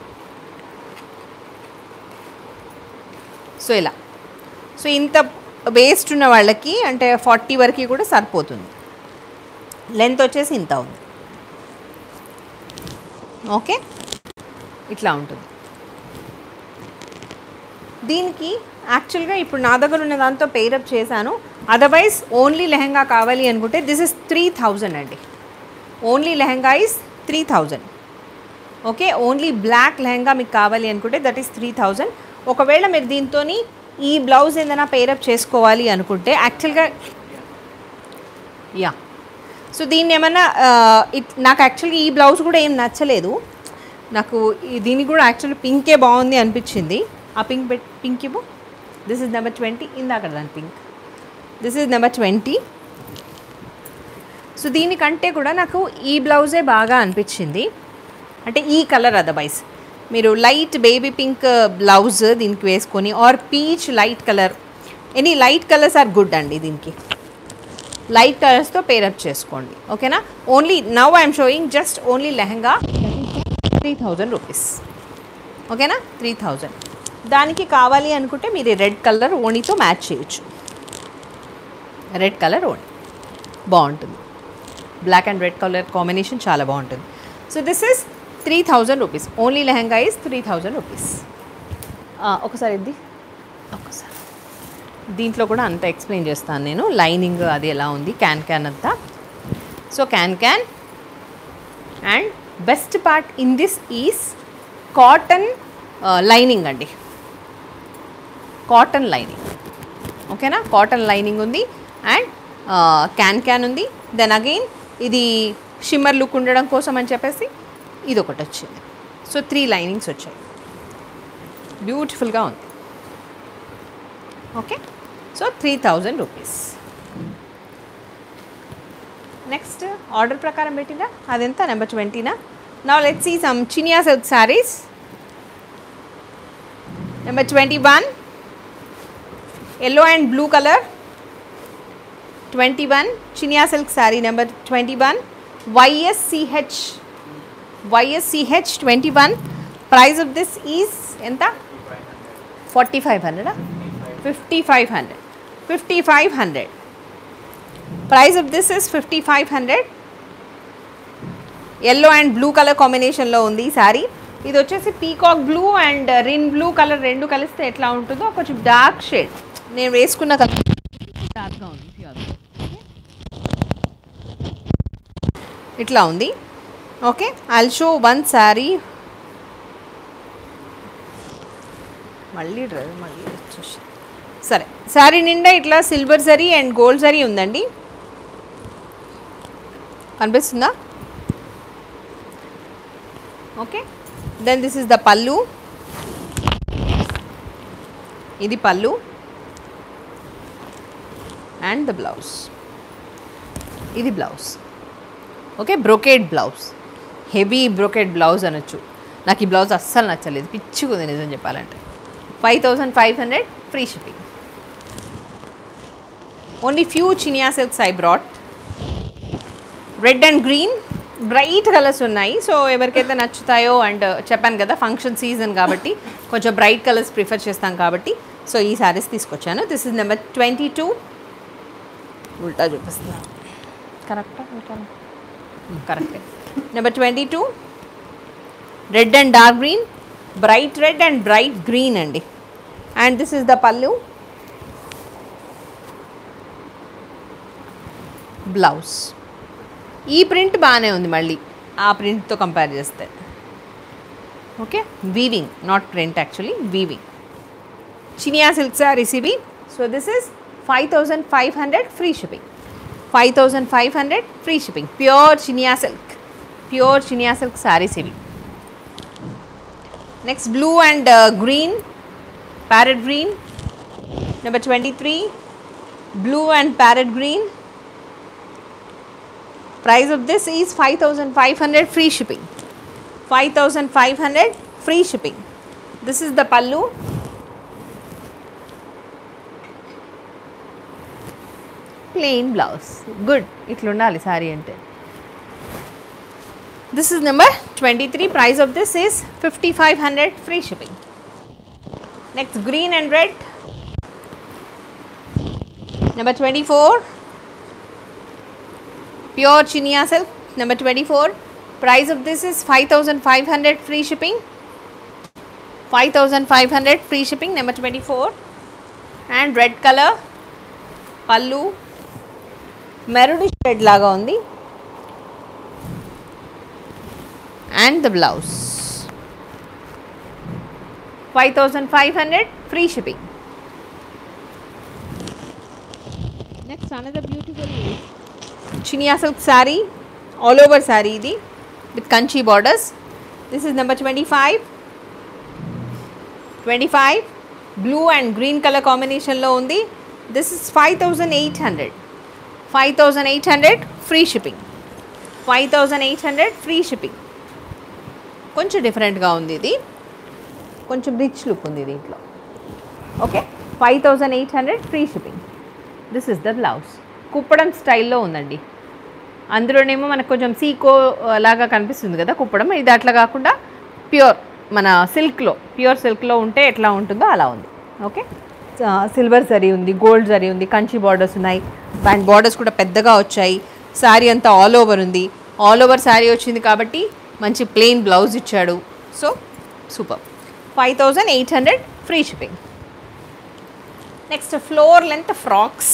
సో ఇలా సో ఇంత వేస్ట్ ఉన్న వాళ్ళకి అంటే ఫార్టీ వరకు కూడా సరిపోతుంది లెంత్ వచ్చేసి ఇంత ఉంది ఓకే ఇట్లా ఉంటుంది దీనికి యాక్చువల్గా ఇప్పుడు నా దగ్గర ఉన్న దాంతో పేరప్ చేశాను అదర్వైజ్ ఓన్లీ లెహంగా కావాలి అనుకుంటే దిస్ ఇస్ త్రీ థౌజండ్ అండి only lehenga is three thousand okay only black lehenga మీకు కావాలి అనుకుంటే దట్ ఈస్ త్రీ థౌజండ్ ఒకవేళ మీరు దీంతో ఈ బ్లౌజ్ ఏదైనా పేరప్ చేసుకోవాలి అనుకుంటే యాక్చువల్గా యా సో దీన్ని ఏమన్నా ఇట్ నాకు యాక్చువల్గా ఈ బ్లౌజ్ కూడా ఏం నచ్చలేదు నాకు ఈ- దీనికి కూడా యాక్చువల్లీ పింకే బాగుంది అనిపించింది ఆ పింక్ పెట్ పింక్ ఇవ్వు దిస్ ఇస్ నెంబర్ ట్వంటీ ఇందాక దాని pink this is number twenty so దీనికంటే కూడా నాకు ఈ బ్లౌజే బాగా అనిపించింది అంటే ఈ కలర్ అదర్వైజ్ మీరు లైట్ బేబీ పింక్ బ్లౌజ్ దీనికి వేసుకొని or peach light colour any light colours are good అండి దీనికి లైట్ కలర్స్తో పేరప్ చేసుకోండి ఓకేనా only now I'm showing just only lehenga three thousand rupees ఓకేనా త్రీ థౌజండ్ దానికి కావాలి అనుకుంటే మీరు రెడ్ కలర్ ఓణితో మ్యాచ్ చేయొచ్చు రెడ్ కలర్ ఓణి బాగుంటుంది black and red colour combination చాలా బాగుంటుంది so this is three thousand rupees only lehenga is three thousand rupees ఒకసారి ఇది ఒక్కసారి దీంట్లో కూడా అంతా ఎక్స్ప్లెయిన్ చేస్తాను నేను లైనింగ్ అది ఎలా ఉంది క్యాన్ క్యాన్ అంతా so can can and best part in this is cotton lining అండి కాటన్ లైనింగ్ ఓకేనా కాటన్ లైనింగ్ ఉంది అండ్ క్యాన్ క్యాన్ ఉంది దెన్ అగైన్ ఇది షిమ్మర్ లుక్ ఉండడం కోసం అని చెప్పేసి ఇది ఒకటి వచ్చింది సో త్రీ లైనింగ్స్ వచ్చాయి బ్యూటిఫుల్గా ఉంది okay so three thousand rupees next order ప్రకారం పెట్టిందా అదెంత నెంబర్ ట్వంటీనా నా let see some chinia silk saris number twenty one yellow and blue colour twenty one chinia silk sari number twenty one Y S C H Y S C H twenty one price of this is ఎంత ఫార్టీ ఫైవ్ హండ్రెడా fifty five hundred fifty five hundred price of this is fifty five hundred yellow and blue colour కాంబినేషన్లో ఉంది ఈ శారీ ఇది వచ్చేసి పీకాక్ బ్లూ అండ్ రిన్ బ్లూ కలర్ రెండు కలిస్తే ఎట్లా ఉంటుందో కొంచెం డార్క్ షేడ్ నేను వేసుకున్న కలర్ డార్క్గా ఉంది pure. ఇట్లా ఉంది okay I'll show one sari మళ్ళీ డ్రైవ్ మళ్ళీ వచ్చేసి సరే శారీ నిండా ఇట్లా silver zari and gold zari ఉందండి కనిపిస్తుందా okay then this is the pallu ఇది పళ్ళు అండ్ ద బ్లౌజ్ ఇది blouse okay brocade blouse heavy brocade blouse అనొచ్చు నాకు ఈ బ్లౌజ్ అస్సలు నచ్చలేదు పిచ్చుకుంది నిజం చెప్పాలంటే five thousand five hundred free shipping only few chinia silks I brought red and green bright colours ఉన్నాయి సో ఎవరికైతే నచ్చుతాయో అండ్ చెప్పాను కదా ఫంక్షన్ సీజన్ కాబట్టి కొంచెం బ్రైట్ కలర్స్ ప్రిఫర్ చేస్తాం కాబట్టి సో ఈ శారీస్ తీసుకొచ్చాను this is number twenty two ఉల్టా చూపిస్తున్నాను కరెక్టా కరెక్టే number twenty two red and dark green bright red and bright green అండి and this is the pallu blouse ఈ ప్రింట్ బాగానే ఉంది మళ్ళీ ఆ ప్రింట్తో కంపేర్ చేస్తే okay weaving not print actually weaving chinia silk saris ఇవి so this is five thousand five hundred free shipping five thousand five hundred free shipping pure chinia silk pure chinia silk saris ఇవి next blue and green parrot green number twenty three blue and parrot green price of this is 5500 free shipping 5500 free shipping this is the pallu plain blouse good ఇట్లుండాలి సారీ అంటే this is number twenty three price of this is fifty five hundred free shipping next green and red number twenty four pure chinia silk number 24 price of this is 5500 free shipping 5500 free shipping number 24 and red color pallu మెరుడిష్ రెడ్ లాగా ఉంది and the blouse five thousand five hundred free shipping next another beautiful chinia silk sari all over sari ఇది with Kanchi borders this is number twenty five twenty five blue and green colour కాంబినేషన్లో ఉంది this is five thousand eight hundred five thousand eight hundred free shipping five thousand eight hundred free shipping కొంచెం డిఫరెంట్గా ఉంది ఇది కొంచెం రిచ్ లుక్ ఉంది దీంట్లో okay five thousand eight hundred free shipping this is the blouse Kuppadam స్టైల్లో ఉందండి అందులోనేమో మనకు కొంచెం సీకో ఆ, లాగా కనిపిస్తుంది కదా కుప్పడం ఇది అట్లా కాకుండా ప్యూర్ మన సిల్క్లో ప్యూర్ సిల్క్లో ఉంటే ఎట్లా ఉంటుందో అలా ఉంది ఓకే సిల్వర్ జరీ ఉంది గోల్డ్ జరీ ఉంది కంచి బార్డర్స్ ఉన్నాయి అండ్ బార్డర్స్ కూడా పెద్దగా వచ్చాయి శారీ అంతా ఆల్ ఓవర్ ఉంది ఆల్ ఓవర్ శారీ వచ్చింది కాబట్టి మంచి ప్లెయిన్ బ్లౌజ్ ఇచ్చాడు so super five thousand eight hundred free shipping next floor length frocks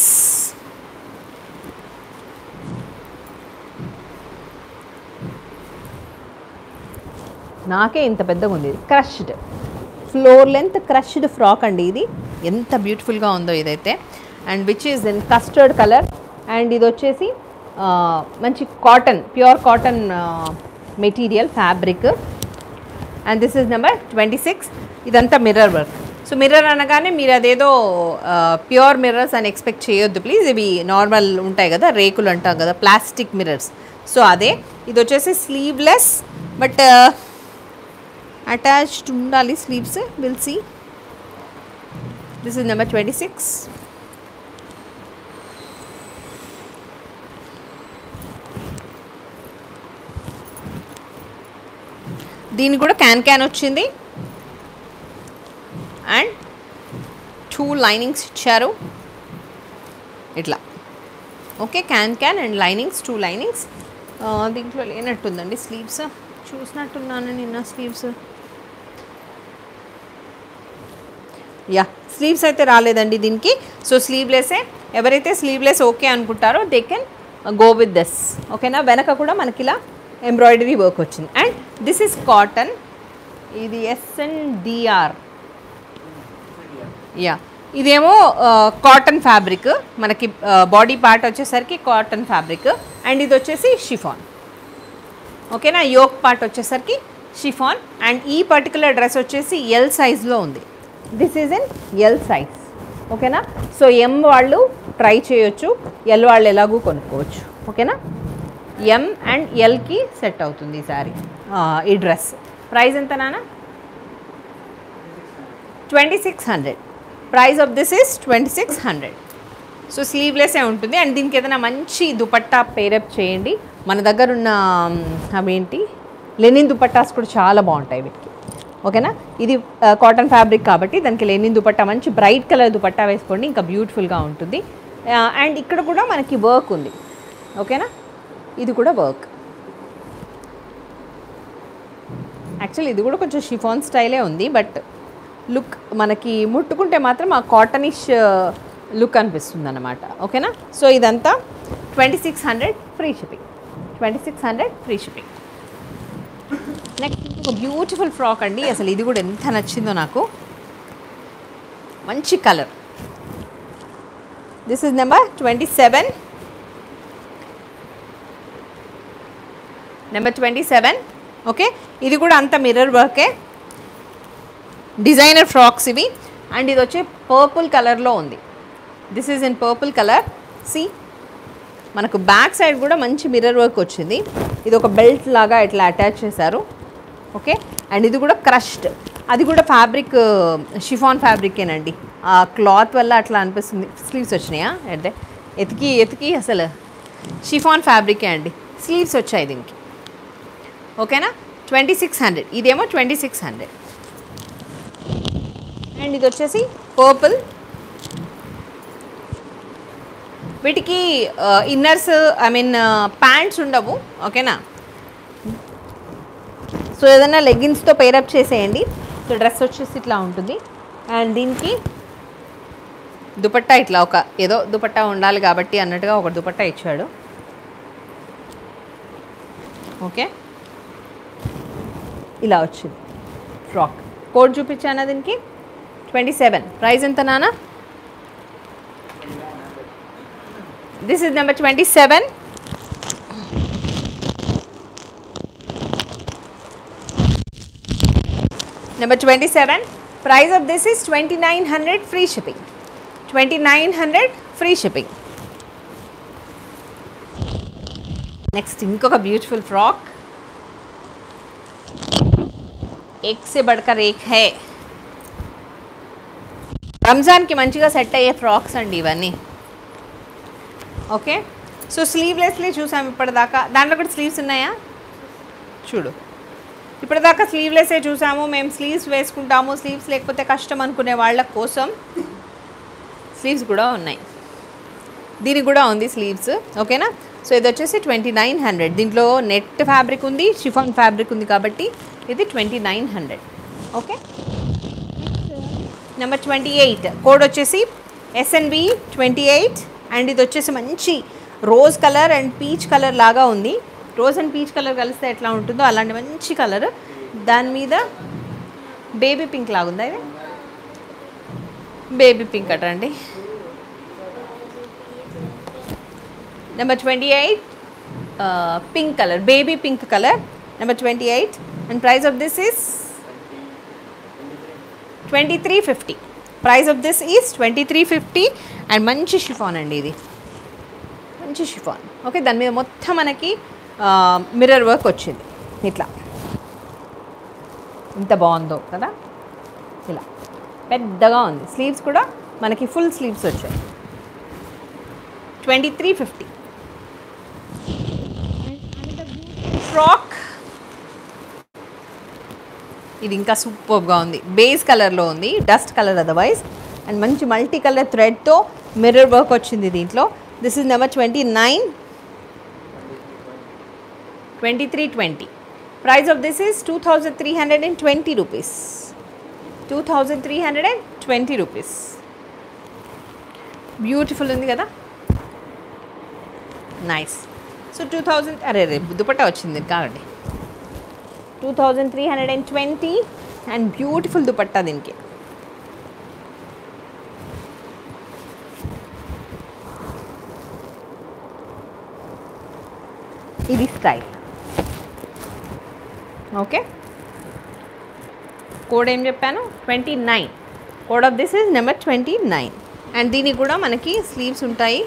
నాకే ఇంత పెద్దగా ఉంది ఇది crushed floor length crushed frock అండి ఇది ఎంత బ్యూటిఫుల్గా ఉందో ఇదైతే and which is in custard colour and ఇది వచ్చేసి ఆ, మంచి cotton pure cotton material fabric and this is number twenty six ఇదంతా మిర్రర్ వర్క్ సో మిర్రర్ అనగానే మీరు అదేదో ప్యూర్ మిర్రర్స్ అని ఎక్స్పెక్ట్ చేయొద్దు ప్లీజ్ ఇవి నార్మల్ ఉంటాయి కదా రేకులు అంటాం కదా ప్లాస్టిక్ మిర్రర్స్ సో అదే ఇది వచ్చేసి స్లీవ్లెస్ బట్ అటాచ్డ్ ఉండాలి sleeves will see this is number twenty six దీనికి కూడా క్యాన్ క్యాన్ వచ్చింది అండ్ టూ లైనింగ్స్ ఇచ్చారు ఇట్లా okay can can and linings two linings దీంట్లో లేనట్టుందండి స్లీవ్స్ చూసినట్టున్నాను నిన్న స్లీవ్స్ యా స్లీవ్స్ అయితే రాలేదండి దీనికి సో స్లీవ్లెస్సే ఎవరైతే స్లీవ్లెస్ ఓకే అనుకుంటారో they can go with this ఓకేనా వెనక కూడా మనకి ఇలా ఎంబ్రాయిడరీ వర్క్ వచ్చింది అండ్ దిస్ ఇస్ కాటన్ ఇది ఎస్ఎన్ డిఆర్ యా ఇదేమో కాటన్ ఫ్యాబ్రిక్ మనకి బాడీ పార్ట్ వచ్చేసరికి కాటన్ ఫ్యాబ్రిక్ అండ్ ఇది వచ్చేసి షిఫాన్ ఓకేనా యోక్ పార్ట్ వచ్చేసరికి షిఫాన్ అండ్ ఈ పర్టికులర్ డ్రెస్ వచ్చేసి ఎల్ సైజ్లో ఉంది this is in L size ఓకేనా సో ఎం వాళ్ళు ట్రై చేయొచ్చు ఎల్ వాళ్ళు ఎలాగూ కొనుక్కోవచ్చు ఓకేనా ఎం అండ్ ఎల్కి సెట్ అవుతుంది ఈ సారీ ఈ డ్రెస్ ప్రైస్ ఎంత నాన్న twenty six hundred price of this is twenty six hundred so స్లీవ్లెస్సే ఉంటుంది అండ్ దీనికి ఏదైనా మంచి దుపట్టా పేరప్ చేయండి మన దగ్గర ఉన్న మ్, అవేంటి లెనిన్ దుపట్టాస్ కూడా చాలా బాగుంటాయి వీటికి ఓకేనా ఇది కాటన్ ఫ్యాబ్రిక్ కాబట్టి దానికి లెనిన్ దుపట్టా మంచి బ్రైట్ కలర్ దుపట్టా వేసుకోండి ఇంకా బ్యూటిఫుల్గా ఉంటుంది అండ్ ఇక్కడ కూడా మనకి వర్క్ ఉంది ఓకేనా ఇది కూడా వర్క్ యాక్చువల్లీ ఇది కూడా కొంచెం షిఫాన్ స్టైలే ఉంది బట్ లుక్ మనకి ముట్టుకుంటే మాత్రం ఆ కాటనిష్ లుక్ అనిపిస్తుంది అనమాట ఓకేనా సో ఇదంతా twenty six hundred free shipping twenty six hundred free shipping next ఒక బ్యూటిఫుల్ ఫ్రాక్ అండి అసలు ఇది కూడా ఎంత నచ్చిందో నాకు మంచి colour this is number twenty seven number twenty seven okay ఇది కూడా అంత మిర్రర్ వర్కే డిజైనర్ ఫ్రాక్స్ ఇవి అండ్ ఇది వచ్చి పర్పుల్ కలర్లో ఉంది this is in purple colour see మనకు బ్యాక్ సైడ్ కూడా మంచి మిర్రర్ వర్క్ వచ్చింది ఇది ఒక బెల్ట్ లాగా ఇట్లా అటాచ్ చేశారు ఓకే అండ్ ఇది కూడా క్రష్డ్ అది కూడా ఫ్యాబ్రిక్ షిఫాన్ ఫ్యాబ్రికేనండి ఆ క్లాత్ వల్ల అట్లా అనిపిస్తుంది స్లీవ్స్ వచ్చినాయా అంటే ఎతికి ఎతికి అసలు షిఫాన్ ఫ్యాబ్రికే అండి స్లీవ్స్ వచ్చాయి దీనికి ఓకేనా ట్వంటీ సిక్స్ హండ్రెడ్ ఇదేమో ట్వంటీ సిక్స్ హండ్రెడ్ అండ్ ఇది వచ్చేసి పర్పుల్ వీటికి ఇన్నర్స్ ఐ మీన్ ప్యాంట్స్ ఉండవు ఓకేనా సో ఏదైనా లెగ్గిన్స్తో పేరప్ చేసేయండి సో డ్రెస్ వచ్చేసి ఇట్లా ఉంటుంది అండ్ దీనికి దుపట్టా ఇట్లా ఒక ఏదో దుపట్టా ఉండాలి కాబట్టి అన్నట్టుగా ఒక దుపట్టా ఇచ్చాడు ఓకే ఇలా వచ్చింది ఫ్రాక్ కోడ్ చూపించానా దీనికి ట్వంటీ సెవెన్ ప్రైస్ ఎంత నానా this is number twenty seven number twenty seven price of this is twenty nine hundred free shipping twenty nine hundred free shipping next ఇంకొక బ్యూటిఫుల్ ఫ్రాక్ ఎక్ సే బడ్కర్ ఏక్ హే రంజాన్కి మంచిగా సెట్ అయ్యే ఫ్రాక్స్ అండి ఇవన్నీ ఓకే సో స్లీవ్లెస్లీ చూసాం ఇప్పటిదాకా దాంట్లో కూడా స్లీవ్స్ ఉన్నాయా చూడు ఇప్పటిదాకా స్లీవ్లెస్సే చూసాము మేము స్లీవ్స్ వేసుకుంటాము స్లీవ్స్ లేకపోతే కష్టం అనుకునే వాళ్ళ కోసం స్లీవ్స్ కూడా ఉన్నాయి దీనికి కూడా ఉంది స్లీవ్స్ ఓకేనా సో ఇది వచ్చేసి ట్వంటీ నైన్ హండ్రెడ్ దీంట్లో నెట్ ఫ్యాబ్రిక్ ఉంది షిఫాన్ ఫ్యాబ్రిక్ ఉంది కాబట్టి ఇది twenty nine hundred okay number twenty eight code వచ్చేసి ఎస్ఎన్బి ట్వంటీ ఎయిట్ అండ్ ఇది వచ్చేసి మంచి rose colour and peach colour లాగా ఉంది రోజ్ అండ్ పీచ్ కలర్ కలిస్తే ఎట్లా ఉంటుందో అలాంటి మంచి కలర్ దాని మీద బేబీ పింక్ లాగా ఉందా ఇది బేబీ పింక్ అట అండి number twenty eight pink colour baby pink colour number twenty eight and price of this is twenty three fifty price of this is twenty three fifty and మంచి షిఫాన్ అండి ఇది మంచి షిఫాన్ ఓకే దాని మీద మొత్తం మనకి మిర్రర్ వర్క్ వచ్చింది ఇట్లా ఇంత బాగుందో కదా ఇలా పెద్దగా ఉంది స్లీవ్స్ కూడా మనకి ఫుల్ స్లీవ్స్ వచ్చాయి ట్వంటీ త్రీ ఫిఫ్టీ ఫ్రాక్ ఇది ఇంకా సూపర్గా ఉంది బేస్ కలర్లో ఉంది డస్ట్ కలర్ అదర్వైజ్ అండ్ మంచి మల్టీ కలర్ థ్రెడ్తో మిర్రర్ వర్క్ వచ్చింది దీంట్లో this is number twenty nine twenty three twenty price of this is two thousand three hundred and twenty rupees two thousand three hundred and twenty rupees beautiful ఉంది కదా నైస్ సో టూ థౌజండ్ అరే రే దుపట్టా వచ్చింది కాదండి two thousand three hundred and twenty and beautiful dupatta దీనికి ఇది స్టైల్ ఓకే కోడ్ ఏం చెప్పాను twenty nine code of this is number twenty nine and దీనికి కూడా మనకి స్లీవ్స్ ఉంటాయి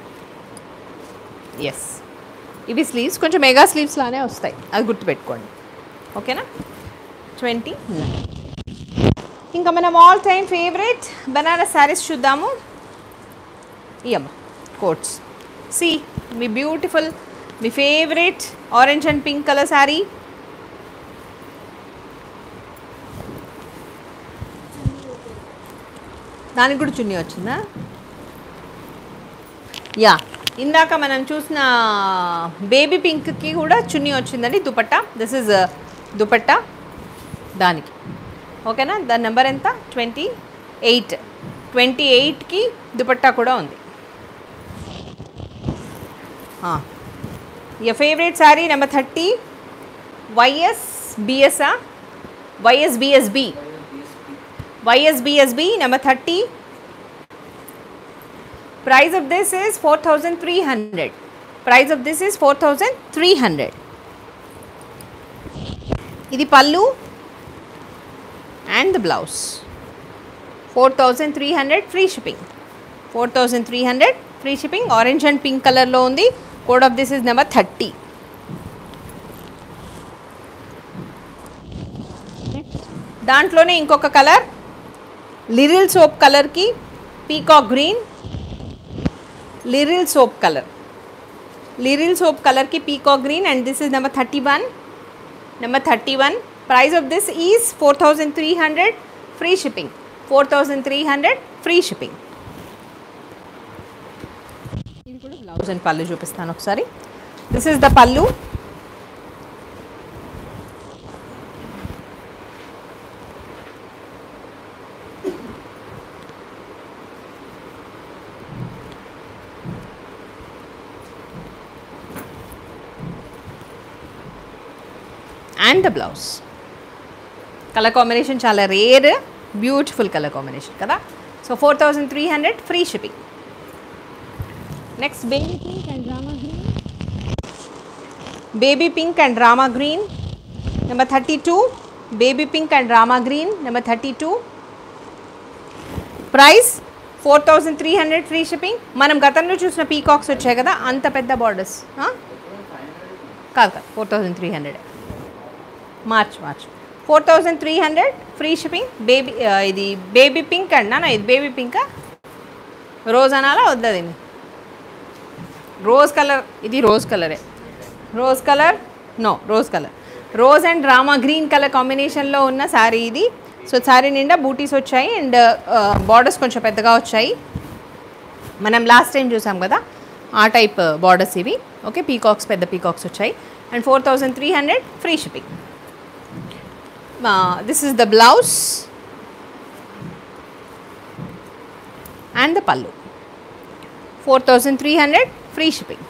ఎస్ ఇవి స్లీవ్స్ కొంచెం మెగా స్లీవ్స్ లానే వస్తాయి అది గుర్తుపెట్టుకోండి ఓకేనా ట్వంటీ నైన్ ఇంకా మనం all time favourite Banaras saris చూద్దాము ఇయమ్మ కోట్స్ సి మీ బ్యూటిఫుల్ మీ favourite orange and pink colour sari దానికి కూడా చున్నీ వచ్చిందా యా ఇందాక మనం చూసిన బేబీ పింక్కి కూడా చున్నీ వచ్చిందండి దుపట్టా దిస్ ఇస్ దుపట్టా దానికి ఓకేనా దాని నెంబర్ ఎంత ట్వంటీ ఎయిట్ ట్వంటీ ఎయిట్కి దుపట్టా కూడా ఉంది your favorite saree number 30 YS BSA YS BSB YS BSB number 30 price of this is 4300 price of this is 4300 ఇది pallu and the blouse four thousand three hundred free shipping four thousand three hundred free shipping orange and pink కలర్లో ఉంది code of this is number thirty దాంట్లోనే ఇంకొక కలర్ లిరిల్ సోప్ కలర్కి peacock green Liril soap colour Liril soap కలర్కి peacock green and this is number thirty one number thirty one price of this is four thousand three hundred free shipping four thousand three hundred free shipping ఇది కూడా బ్లౌజ్ అండ్ పళ్ళు చూపిస్తాను ఒకసారి this is the pallu and the blouse colour combination చాలా రేర్ బ్యూటిఫుల్ కలర్ కాంబినేషన్ కదా so four thousand three hundred free shipping next baby pink and drama green baby pink and drama green number thirty two baby pink and drama green number thirty two price four thousand three hundred free shipping మనం గతంలో చూసిన పీకాక్స్ వచ్చాయి కదా అంత పెద్ద బార్డర్స్ కాదు కాదు four thousand three hundred march march four thousand three hundred free shipping baby ఇది బేబీ పింక్ అండి నాన్న ఇది బేబీ పింకా రోజ్ అనాలా వద్దా దీన్ని రోజ్ కలర్ ఇది రోజ్ కలరే rose colour no rose colour rose and Rama green colour కాంబినేషన్లో ఉన్న శారీ ఇది సో శారీ నిండా బూటీస్ వచ్చాయి అండ్ బార్డర్స్ కొంచెం పెద్దగా వచ్చాయి మనం లాస్ట్ టైం చూసాం కదా ఆ టైప్ బార్డర్స్ ఇవి ఓకే పీకాక్స్ పెద్ద పీకాక్స్ వచ్చాయి and four thousand three hundred free shipping this is the blouse and the pallu four thousand three hundred free shipping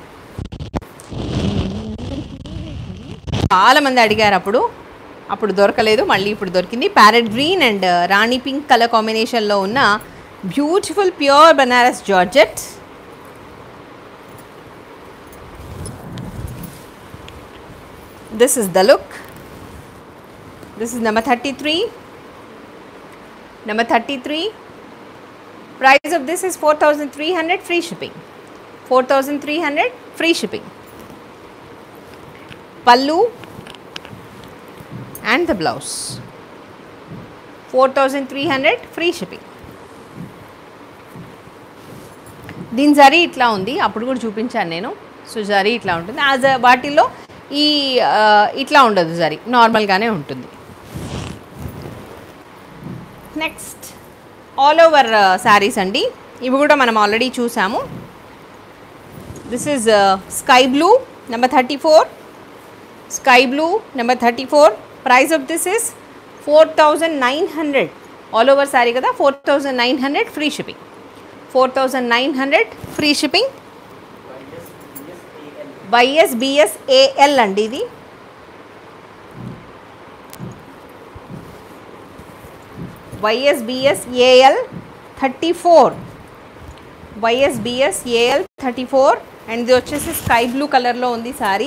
చాలా మంది అడిగారు అప్పుడు అప్పుడు దొరకలేదు మళ్ళీ ఇప్పుడు దొరికింది parrot green and rani pink colour కాంబినేషన్లో ఉన్న beautiful pure Banaras georgette this is the look this is number thirty three number thirty three price of this is four thousand three hundred free shipping four thousand three hundred free shipping pallu and the blouse four thousand three hundred free shipping దీని జరీ ఇట్లా ఉంది అప్పుడు కూడా చూపించాను నేను సో జరీ ఇట్లా ఉంటుంది ఆ జ వాటిల్లో ఈ ఆ, ఇట్లా ఉండదు జరీ నార్మల్గానే ఉంటుంది నెక్స్ట్ ఆల్ ఓవర్ శారీస్ అండి ఇవి కూడా మనం ఆల్రెడీ చూసాము this is sky blue number thirty four sky blue number thirty four price of this is four thousand nine hundred all over sari కదా four thousand nine hundred free shipping four thousand nine hundred free shipping Y S B S A L అండి ఇది Y S B S A L thirty four Y S B S A L thirty four and ఇది వచ్చేసి స్కై బ్లూ కలర్లో ఉంది సారీ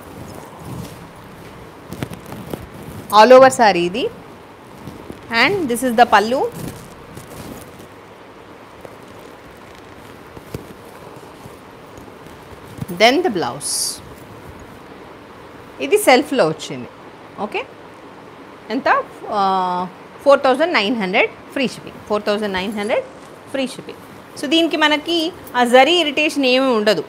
ఆల్ ఓవర్ సారీ ఇది and this is the pallu then the blouse ఇది సెల్ఫ్లో వచ్చింది ఓకే ఎంత four thousand nine hundred free shipping four thousand nine hundred free shipping so దీనికి మనకి ఆ జరీ ఇరిటేషన్ ఏమీ ఉండదు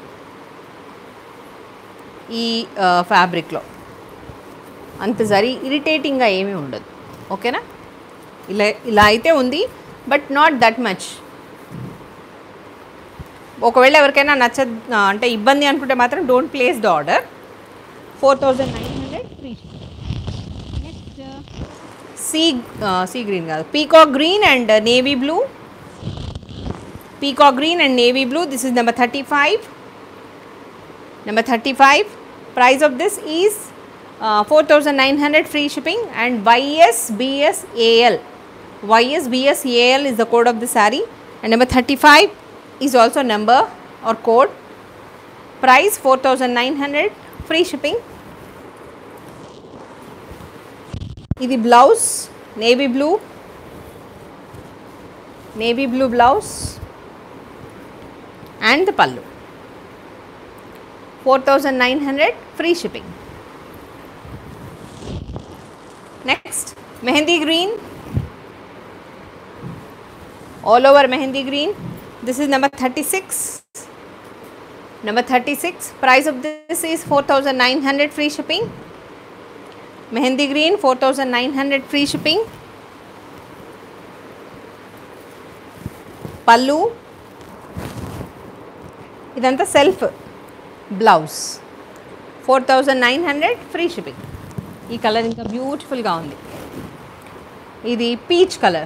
ఈ ఫ్యాబ్రిక్లో అంత జరీ ఇరిటేటింగ్గా ఏమీ ఉండదు ఓకేనా ఇలా ఇలా అయితే ఉంది బట్ నాట్ దట్ మచ్ ఒకవేళ ఎవరికైనా నచ్చ అంటే ఇబ్బంది అనుకుంటే మాత్రం don't place the order four thousand nine hundred free next sea sea green కాదు peacock green and navy blue peacock green and navy blue this is number thirty five number thirty five price of this is four thousand nine hundred free shipping and Y S B S A L Y S B S A L is the code of the saree and number 35 is also number or code price 4900 free shipping ఇది blouse navy blue navy blue blouse and the pallu four thousand nine hundred free shipping next mehendi green all over mehendi green this is number 36 number 36 price of this is 4900 free shipping mehendi green 4900 free shipping pallu ఇదంతా self blouse four thousand nine hundred free shipping ఈ కలర్ ఇంకా బ్యూటిఫుల్గా ఉంది ఇది peach colour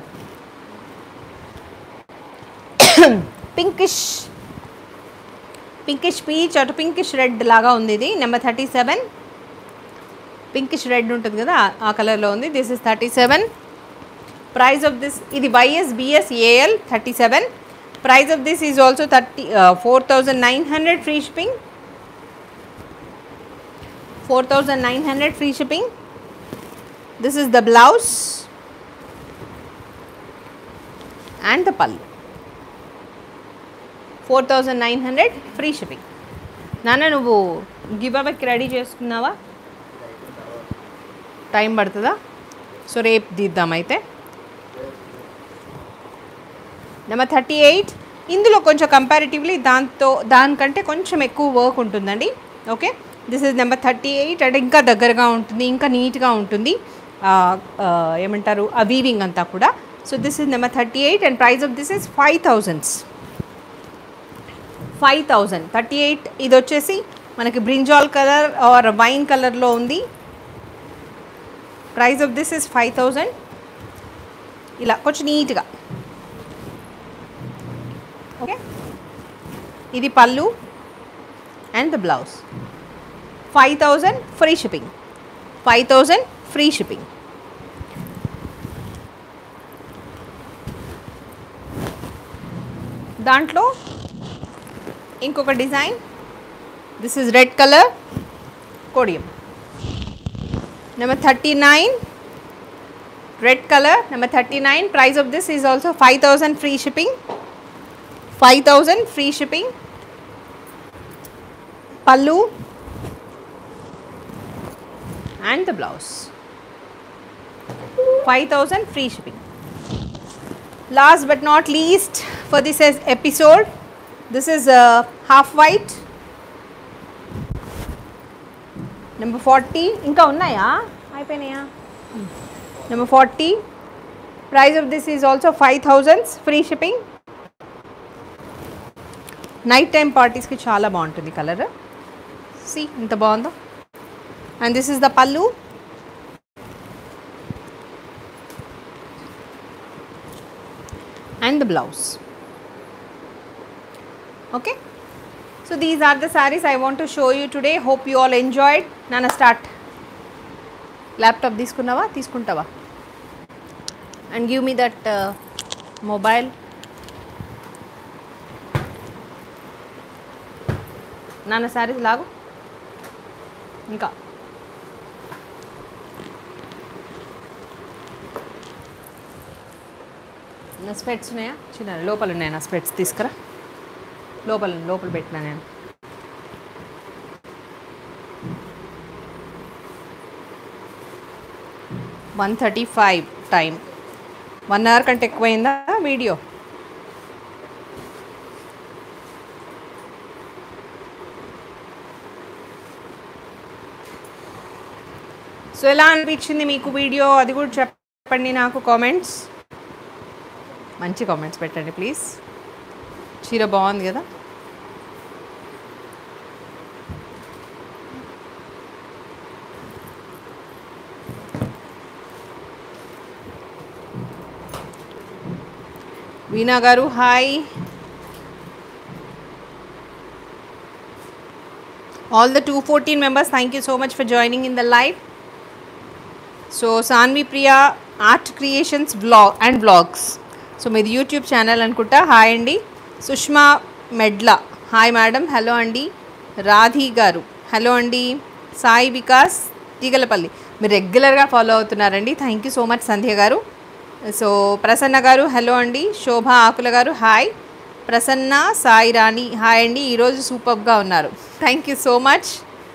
pinkish pinkish peach అటు పింకిష్ రెడ్ లాగా ఉంది ఇది number thirty seven pinkish red ఉంటుంది కదా ఆ- ఆ కలర్లో ఉంది this is thirty seven price of this ఇది Y S B S A L thirty seven price of this is also thirty four thousand nine hundred free shipping four thousand nine hundred free shipping this is the blouse and the pallu four thousand nine hundred free shipping నాన్న నువ్వు గివ్ అవేకి రెడీ చేసుకున్నావా టైం పడుతుందా సో రేపు తీద్దాం అయితే నెంబర్ థర్టీ ఎయిట్ ఇందులో కొంచెం కంపారిటివ్లీ దాంతో దానికంటే కొంచెం ఎక్కువ వర్క్ ఉంటుందండి okay this is number thirty eight అంటే ఇంకా దగ్గరగా ఉంటుంది ఇంకా నీట్గా ఉంటుంది ఆ, ఆ, ఏమంటారు ఆ వీవింగ్ అంతా కూడా so this is number thirty eight and price of this is five thousands five thousand thirty eight ఇది వచ్చేసి మనకి బ్రింజాల్ కలర్ ఆర్ వైన్ కలర్లో ఉంది price of this is five thousand ఇలా కొంచెం నీట్గా ఓకే ఇది pallu and the blouse five thousand free shipping five thousand free shipping దాంట్లో ఇంకొక design this is red colour కోడియం number thirty nine red colour number thirty nine price of this is also five thousand free shipping five thousand free shipping pallu and the blouse five thousand free shipping last but not least for this ఎస్ episode this is half white number forty ఇంకా ఉన్నాయా అయిపోయినాయా number forty price of this is also five thousands free shipping night time పార్టీస్కి చాలా బాగుంటుంది కలర్ సి ఇంత బాగుందో and this is the pallu and the blouse okay so these are the sarees i want to show you today hope you all enjoyed nana start laptop తీసుకున్నావా తీసుకుంటావా and give me that mobile నాన్న శారీస్ లాగు ఇంకా నా స్పెట్స్ ఉన్నాయా చిన్న లోపల ఉన్నాయి నా స్పెట్స్ తీసుకురా లోపల లోపల పెట్టినా నేను one thirty five time one hour కంటే ఎక్కువైందా వీడియో సో ఎలా అనిపించింది మీకు వీడియో అది కూడా చెప్పండి నాకు కామెంట్స్ మంచి కామెంట్స్ పెట్టండి ప్లీజ్ చీర బాగుంది కదా Veena garu hi all the two fourteen members thank you so much for joining in the live so Sanvi Priya art creations blog and blogs so మీది యూట్యూబ్ ఛానల్ అనుకుంటా హాయ్ అండి Sushma Medla hi madam hello అండి రాధి గారు హలో అండి సాయి వికాస్ తీగలపల్లి మీరు రెగ్యులర్గా ఫాలో అవుతున్నారండి thank you so much Sandhya garu so Prasanna garu hello అండి శోభ ఆకుల గారు హాయ్ ప్రసన్న సాయి రాణి హాయ్ అండి ఈరోజు సూపర్గా ఉన్నారు thank you so much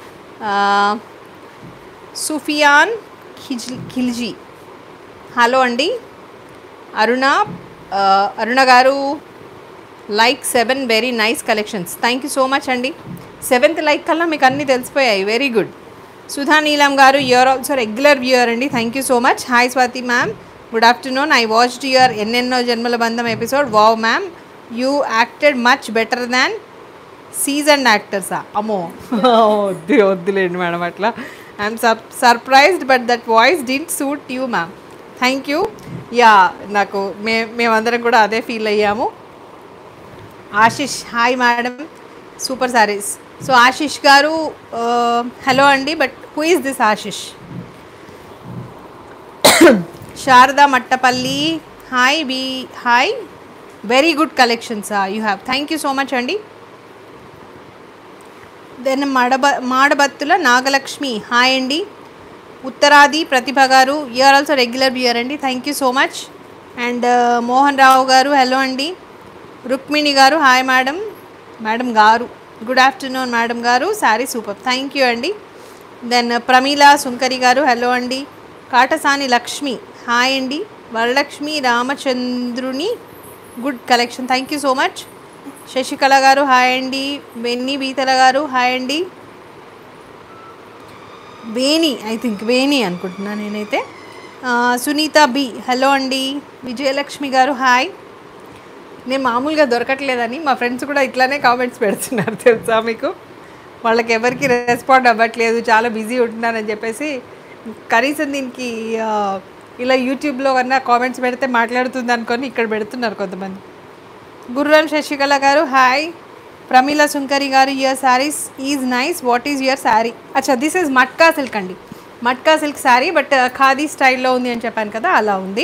Sufiyan ఖిజ్ ఖిల్జీ హలో అండి అరుణ ఆ, Aruna garu like seven very nice collections thank you so much అండి సెవెంత్ లైక్ కల్లా మీకు అన్నీ తెలిసిపోయాయి very good Sudha Neelam garu you are also regular viewer అండి thank you so much hi Swathi ma'am good afternoon I watched your Ennenno Janmala Bandham episode wow ma'am you acted much better than season యాక్టర్సా అమ్మో వద్దు వద్దులేండి మేడం అట్లా ఐఎమ్ సర్ surprised but that voice didn't suit you ma'am thank you ya నాకు మే మేమందరం కూడా అదే ఫీల్ అయ్యాము Ashish hi madam super saris so Ashish garu hello అండి but who is this Ashish Sharada Mattapalli hi బీ hi very good collections you have thank you so much అండి దెన్ మడబ మాడబత్తుల నాగలక్ష్మి హాయ్ అండి Uttaradi Pratibha garu you are also regular viewer అండి thank you so much and Mohan Rao garu hello అండి Rukmini garu hi madam madam garu good afternoon madam garu sari super thank you అండి దెన్ ప్రమీల సుంకరి గారు హలో అండి కాటసాని లక్ష్మి హాయ్ అండి Varalakshmi Ramachandruni good collection thank you so much Shashikala garu hi అండి బెన్నీ బీతల గారు హాయ్ అండి వేణి ఐ థింక్ వేణి అనుకుంటున్నా నేనైతే ఆ, సునీత బి హలో అండి విజయలక్ష్మి గారు హాయ్ నేను మామూలుగా దొరకట్లేదని మా ఫ్రెండ్స్ కూడా ఇట్లానే కామెంట్స్ పెడుతున్నారు తెలుసా మీకు వాళ్ళకి ఎవరికి రెస్పాండ్ అవ్వట్లేదు చాలా బిజీ ఉంటున్నానని చెప్పేసి కనీసం దీనికి ఆ, ఇలా యూట్యూబ్లో కన్నా కామెంట్స్ పెడితే మాట్లాడుతుంది అనుకొని ఇక్కడ పెడుతున్నారు కొంతమంది గుర్రం Sasikala garu hi Pramila Sunkari garu your saris is nice what is your sari అచ్చా దిస్ ఇస్ మట్కా సిల్క్ అండి మట్కా సిల్క్ శారీ బట్ ఖాదీ స్టైల్లో ఉంది అని చెప్పాను కదా అలా ఉంది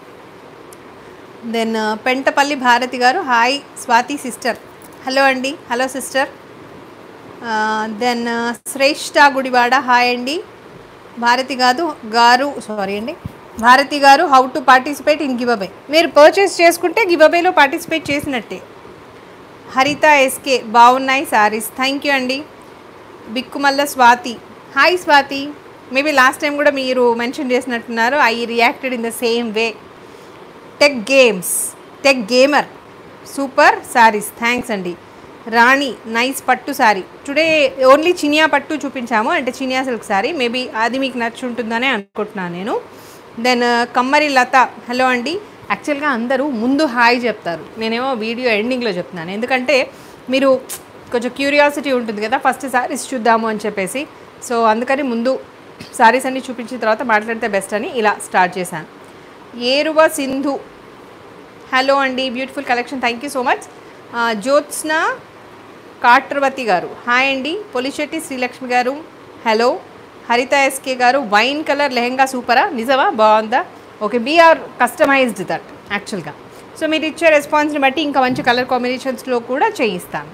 then Pentapalli Bharathi garu hi Swathi sister hello అండి hello sister then Shreshta Gudivada hi అండి భారతి కాదు గారు సారీ అండి Bharathi garu how to participate in giveaway మీరు పర్చేస్ చేసుకుంటే గివ్ అవేలో పార్టిసిపేట్ చేసినట్టే హరిత ఎస్కే బాగున్నాయి సారీస్ థ్యాంక్ యూ అండి Bikkumalla Swathi hi Swathi maybe last time కూడా మీరు మెన్షన్ చేసినట్టున్నారు I reacted in the same way tech games tech gamer super saris thanks అండి Rani nice pattu sari today only చినియా పట్టు చూపించాము అంటే చినియా సిల్క్ సారీ మేబీ అది మీకు నచ్చి ఉంటుందనే అనుకుంటున్నాను నేను దెన్ కమ్మరి లత హలో అండి యాక్చువల్గా అందరూ ముందు హాయ్ చెప్తారు నేనేమో వీడియో ఎండింగ్లో చెప్తున్నాను ఎందుకంటే మీరు కొంచెం క్యూరియాసిటీ ఉంటుంది కదా ఫస్ట్ సారీస్ చూద్దాము అని చెప్పేసి సో అందుకని ముందు సారీస్ అన్ని చూపించిన తర్వాత మాట్లాడితే బెస్ట్ అని ఇలా స్టార్ట్ చేశాను ఏరువ సింధు హలో అండి beautiful collection thank you so much Jyotsna Katravathi garu hi అండి పొలిశెట్టి శ్రీలక్ష్మి గారు హలో హరిత ఎస్కే గారు వైన్ కలర్ లెహెంగా సూపరా నిజమా బాగుందా ఓకే బీఆర్ కస్టమైజ్డ్ దట్ యాక్చువల్గా సో మీరు ఇచ్చే రెస్పాన్స్ని బట్టి ఇంకా మంచి కలర్ కాంబినేషన్స్లో కూడా చేయిస్తాను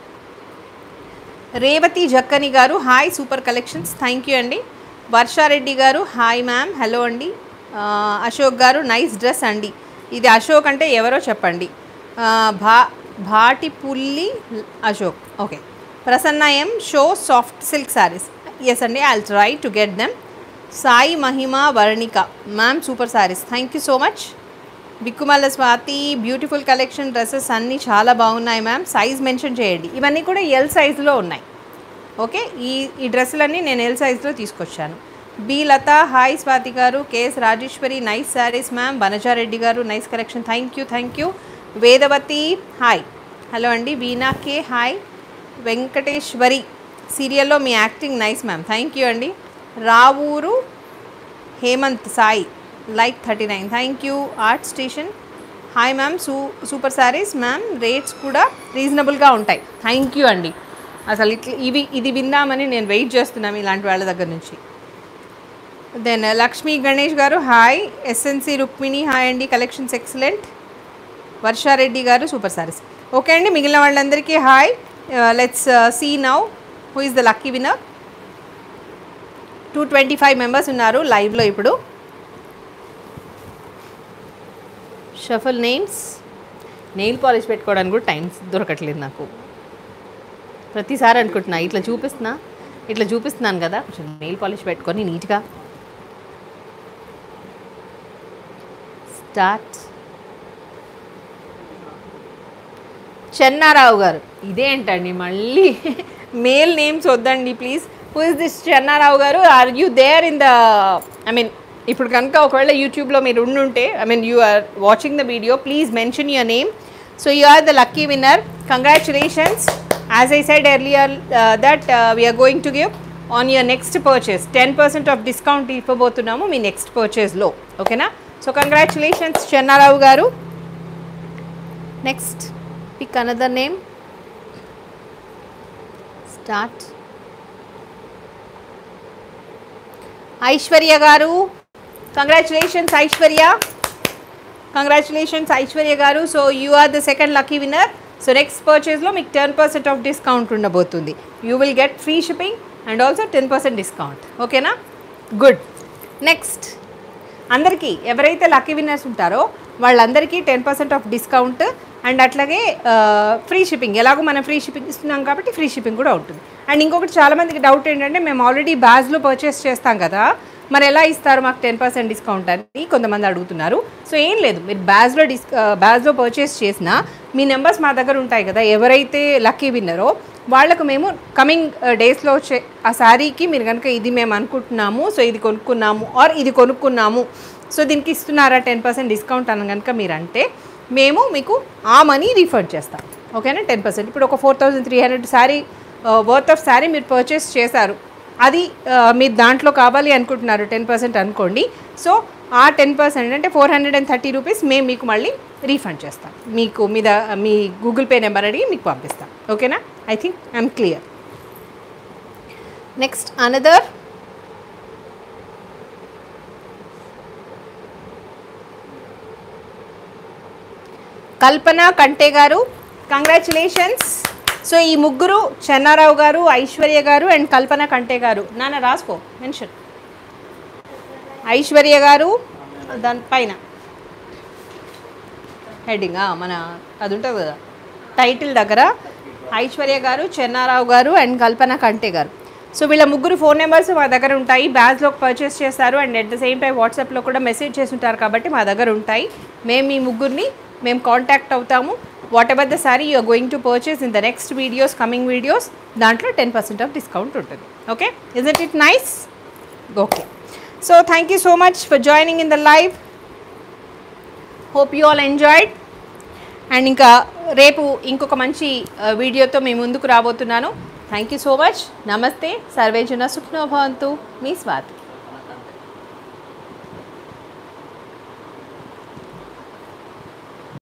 రేవతి జక్కని గారు hi super collections thank you అండి వర్షారెడ్డి గారు హాయ్ మ్యామ్ హలో అండి ఆ, అశోక్ గారు నైస్ డ్రెస్ అండి ఇది అశోక్ అంటే ఎవరో చెప్పండి ఆ, భా Bhatipulli Ashok okay Prasanna M show soft silk saris yes అండి I try to get them Sai Mahima Varnika ma'am super saris thank you so much Bikkumalla Swathi beautiful collection dresses అన్నీ చాలా బాగున్నాయి మ్యామ్ సైజ్ మెన్షన్ చేయండి ఇవన్నీ కూడా ఎల్ సైజులో ఉన్నాయి ఓకే ఈ ఈ డ్రెస్సులన్నీ నేను ఎల్ సైజులో తీసుకొచ్చాను బి లత హాయ్ స్వాతి గారు K S Rajeshwari nice saris ma'am Vanaja Reddy గారు nice collection thank you thank you Vedavathi hi hello అండి వీణా కే హాయ్ వెంకటేశ్వరి సీరియల్లో మీ acting nice ma'am thank you అండి Ravuru Hemanth Sai like thirty nine thank you art station hi ma'am సూ సూపర్ శారీస్ మ్యామ్ రేట్స్ కూడా రీజనబుల్గా ఉంటాయి థ్యాంక్ యూ అండి అసలు ఇట్లా ఇవి ఇది విందామని నేను వెయిట్ చేస్తున్నాను ఇలాంటి వాళ్ళ దగ్గర నుంచి దెన్ లక్ష్మీ గణేష్ గారు హాయ్ ఎస్ఎన్సి రుక్మిణి హాయ్ అండి కలెక్షన్స్ ఎక్సలెంట్ వర్షారెడ్డి గారు సూపర్ సారీస్ ఓకే అండి మిగిలిన వాళ్ళందరికీ hi let's see now who is the lucky winner two twenty five members ఉన్నారు లైవ్లో ఇప్పుడు షఫల్ నేమ్స్ నెయిల్ పాలిష్ పెట్టుకోవడానికి కూడా టైం దొరకట్లేదు నాకు ప్రతిసారి అనుకుంటున్నా ఇట్లా చూపిస్తున్నా ఇట్లా చూపిస్తున్నాను కదా కొంచెం నెయిల్ పాలిష్ పెట్టుకొని నీట్గా స్టార్ట్ చెన్నారావు గారు ఇదేంటండి మళ్ళీ మేల్ నేమ్స్ వద్దండి please who is this Chennarao గారు are you there in the I mean ఇప్పుడు కనుక ఒకవేళ యూట్యూబ్లో మీరు ఉండుంటే I mean you are watching the video please mention your name so you are the lucky winner congratulations as I said earlier that we're going to give on your next purchase ten percent off discount ఇవ్వబోతున్నాము మీ నెక్స్ట్ పర్చేస్లో ఓకేనా సో కంగ్రాచులేషన్స్ చెన్నారావు గారు next pick another name start Aishwarya గారు కంగ్రాచులేషన్స్ ఐశ్వర్య కంగ్రాచులేషన్స్ ఐశ్వర్య గారు so you are the second lucky winner so next పర్చేస్లో మీకు టెన్ పర్సెంట్ ఆఫ్ డిస్కౌంట్ ఉండబోతుంది you will get free shipping and also ten percent discount ఓకేనా గుడ్ నెక్స్ట్ అందరికీ ఎవరైతే లక్కీ విన్నర్స్ ఉంటారో వాళ్ళందరికీ ten percent off discount and అట్లాగే ఫ్రీ షిప్పింగ్ ఎలాగో మనం ఫ్రీ షిప్పింగ్ ఇస్తున్నాం కాబట్టి ఫ్రీ షిప్పింగ్ కూడా ఉంటుంది అండ్ ఇంకొకటి చాలామందికి డౌట్ ఏంటంటే మేము ఆల్రెడీ బ్యాజ్లో పర్చేస్ చేస్తాం కదా మరి ఎలా ఇస్తారు మాకు టెన్ పర్సెంట్ డిస్కౌంట్ అని కొంతమంది అడుగుతున్నారు సో ఏం లేదు మీరు బ్యాజ్లో డిస్ బ్యాజ్లో పర్చేస్ చేసినా మీ నెంబర్స్ మా దగ్గర ఉంటాయి కదా ఎవరైతే లక్కీ విన్నరో వాళ్ళకు మేము కమింగ్ డేస్లో వచ్చే ఆ శారీకి మీరు కనుక ఇది మేము అనుకుంటున్నాము సో ఇది కొనుక్కున్నాము ఆర్ ఇది కొనుక్కున్నాము సో దీనికి ఇస్తున్నారా టెన్ పర్సెంట్ డిస్కౌంట్ అని కనుక మీరు అంటే మేము మీకు ఆ మనీ రీఫండ్ చేస్తాం ఓకేనా టెన్ పర్సెంట్ ఇప్పుడు ఒక four thousand three hundred sari worth of sari మీరు పర్చేస్ చేశారు అది ఆ, మీరు దాంట్లో కావాలి అనుకుంటున్నారు టెన్ పర్సెంట్ అనుకోండి సో ఆ టెన్ పర్సెంట్ అంటే four hundred and thirty rupees మేము మీకు మళ్ళీ రీఫండ్ చేస్తాం మీకు మీద మీ గూగుల్ పే నెంబర్ అడిగి మీకు పంపిస్తాం ఓకేనా I think I'm clear next another Kalpana కంటే గారు కంగ్రాచులేషన్స్ సో ఈ ముగ్గురు చెన్నారావు గారు ఐశ్వర్య గారు అండ్ కల్పన కంటే గారు నాన్న రాసుకో మెన్షన్ ఐశ్వర్య గారు దానిపైన హెడ్డింగ్ మన అది ఉంటుంది కదా టైటిల్ దగ్గర ఐశ్వర్య గారు చెన్నారావు గారు అండ్ కల్పన కంటే గారు సో వీళ్ళ ముగ్గురు ఫోన్ నెంబర్స్ మా దగ్గర ఉంటాయి బ్యాగ్లో పర్చేస్ చేస్తారు and at the same time వాట్సాప్లో కూడా మెసేజ్ చేసి ఉంటారు కాబట్టి మా దగ్గర ఉంటాయి మేము ఈ ముగ్గురిని మేము కాంటాక్ట్ అవుతాము whatever the sari you're going to purchase in the next videos coming videos దాంట్లో టెన్ పర్సెంట్ ఆఫ్ డిస్కౌంట్ ఉంటుంది okay is it it nice okay so thank you so much for joining in the live hope you all enjoyed and ఇంకా రేపు ఇంకొక మంచి ఆ, వీడియోతో మీ ముందుకు రాబోతున్నాను థ్యాంక్ యూ సో మచ్ నమస్తే సర్వేజన సుఖ్నో భవంతు మీ స్వాతి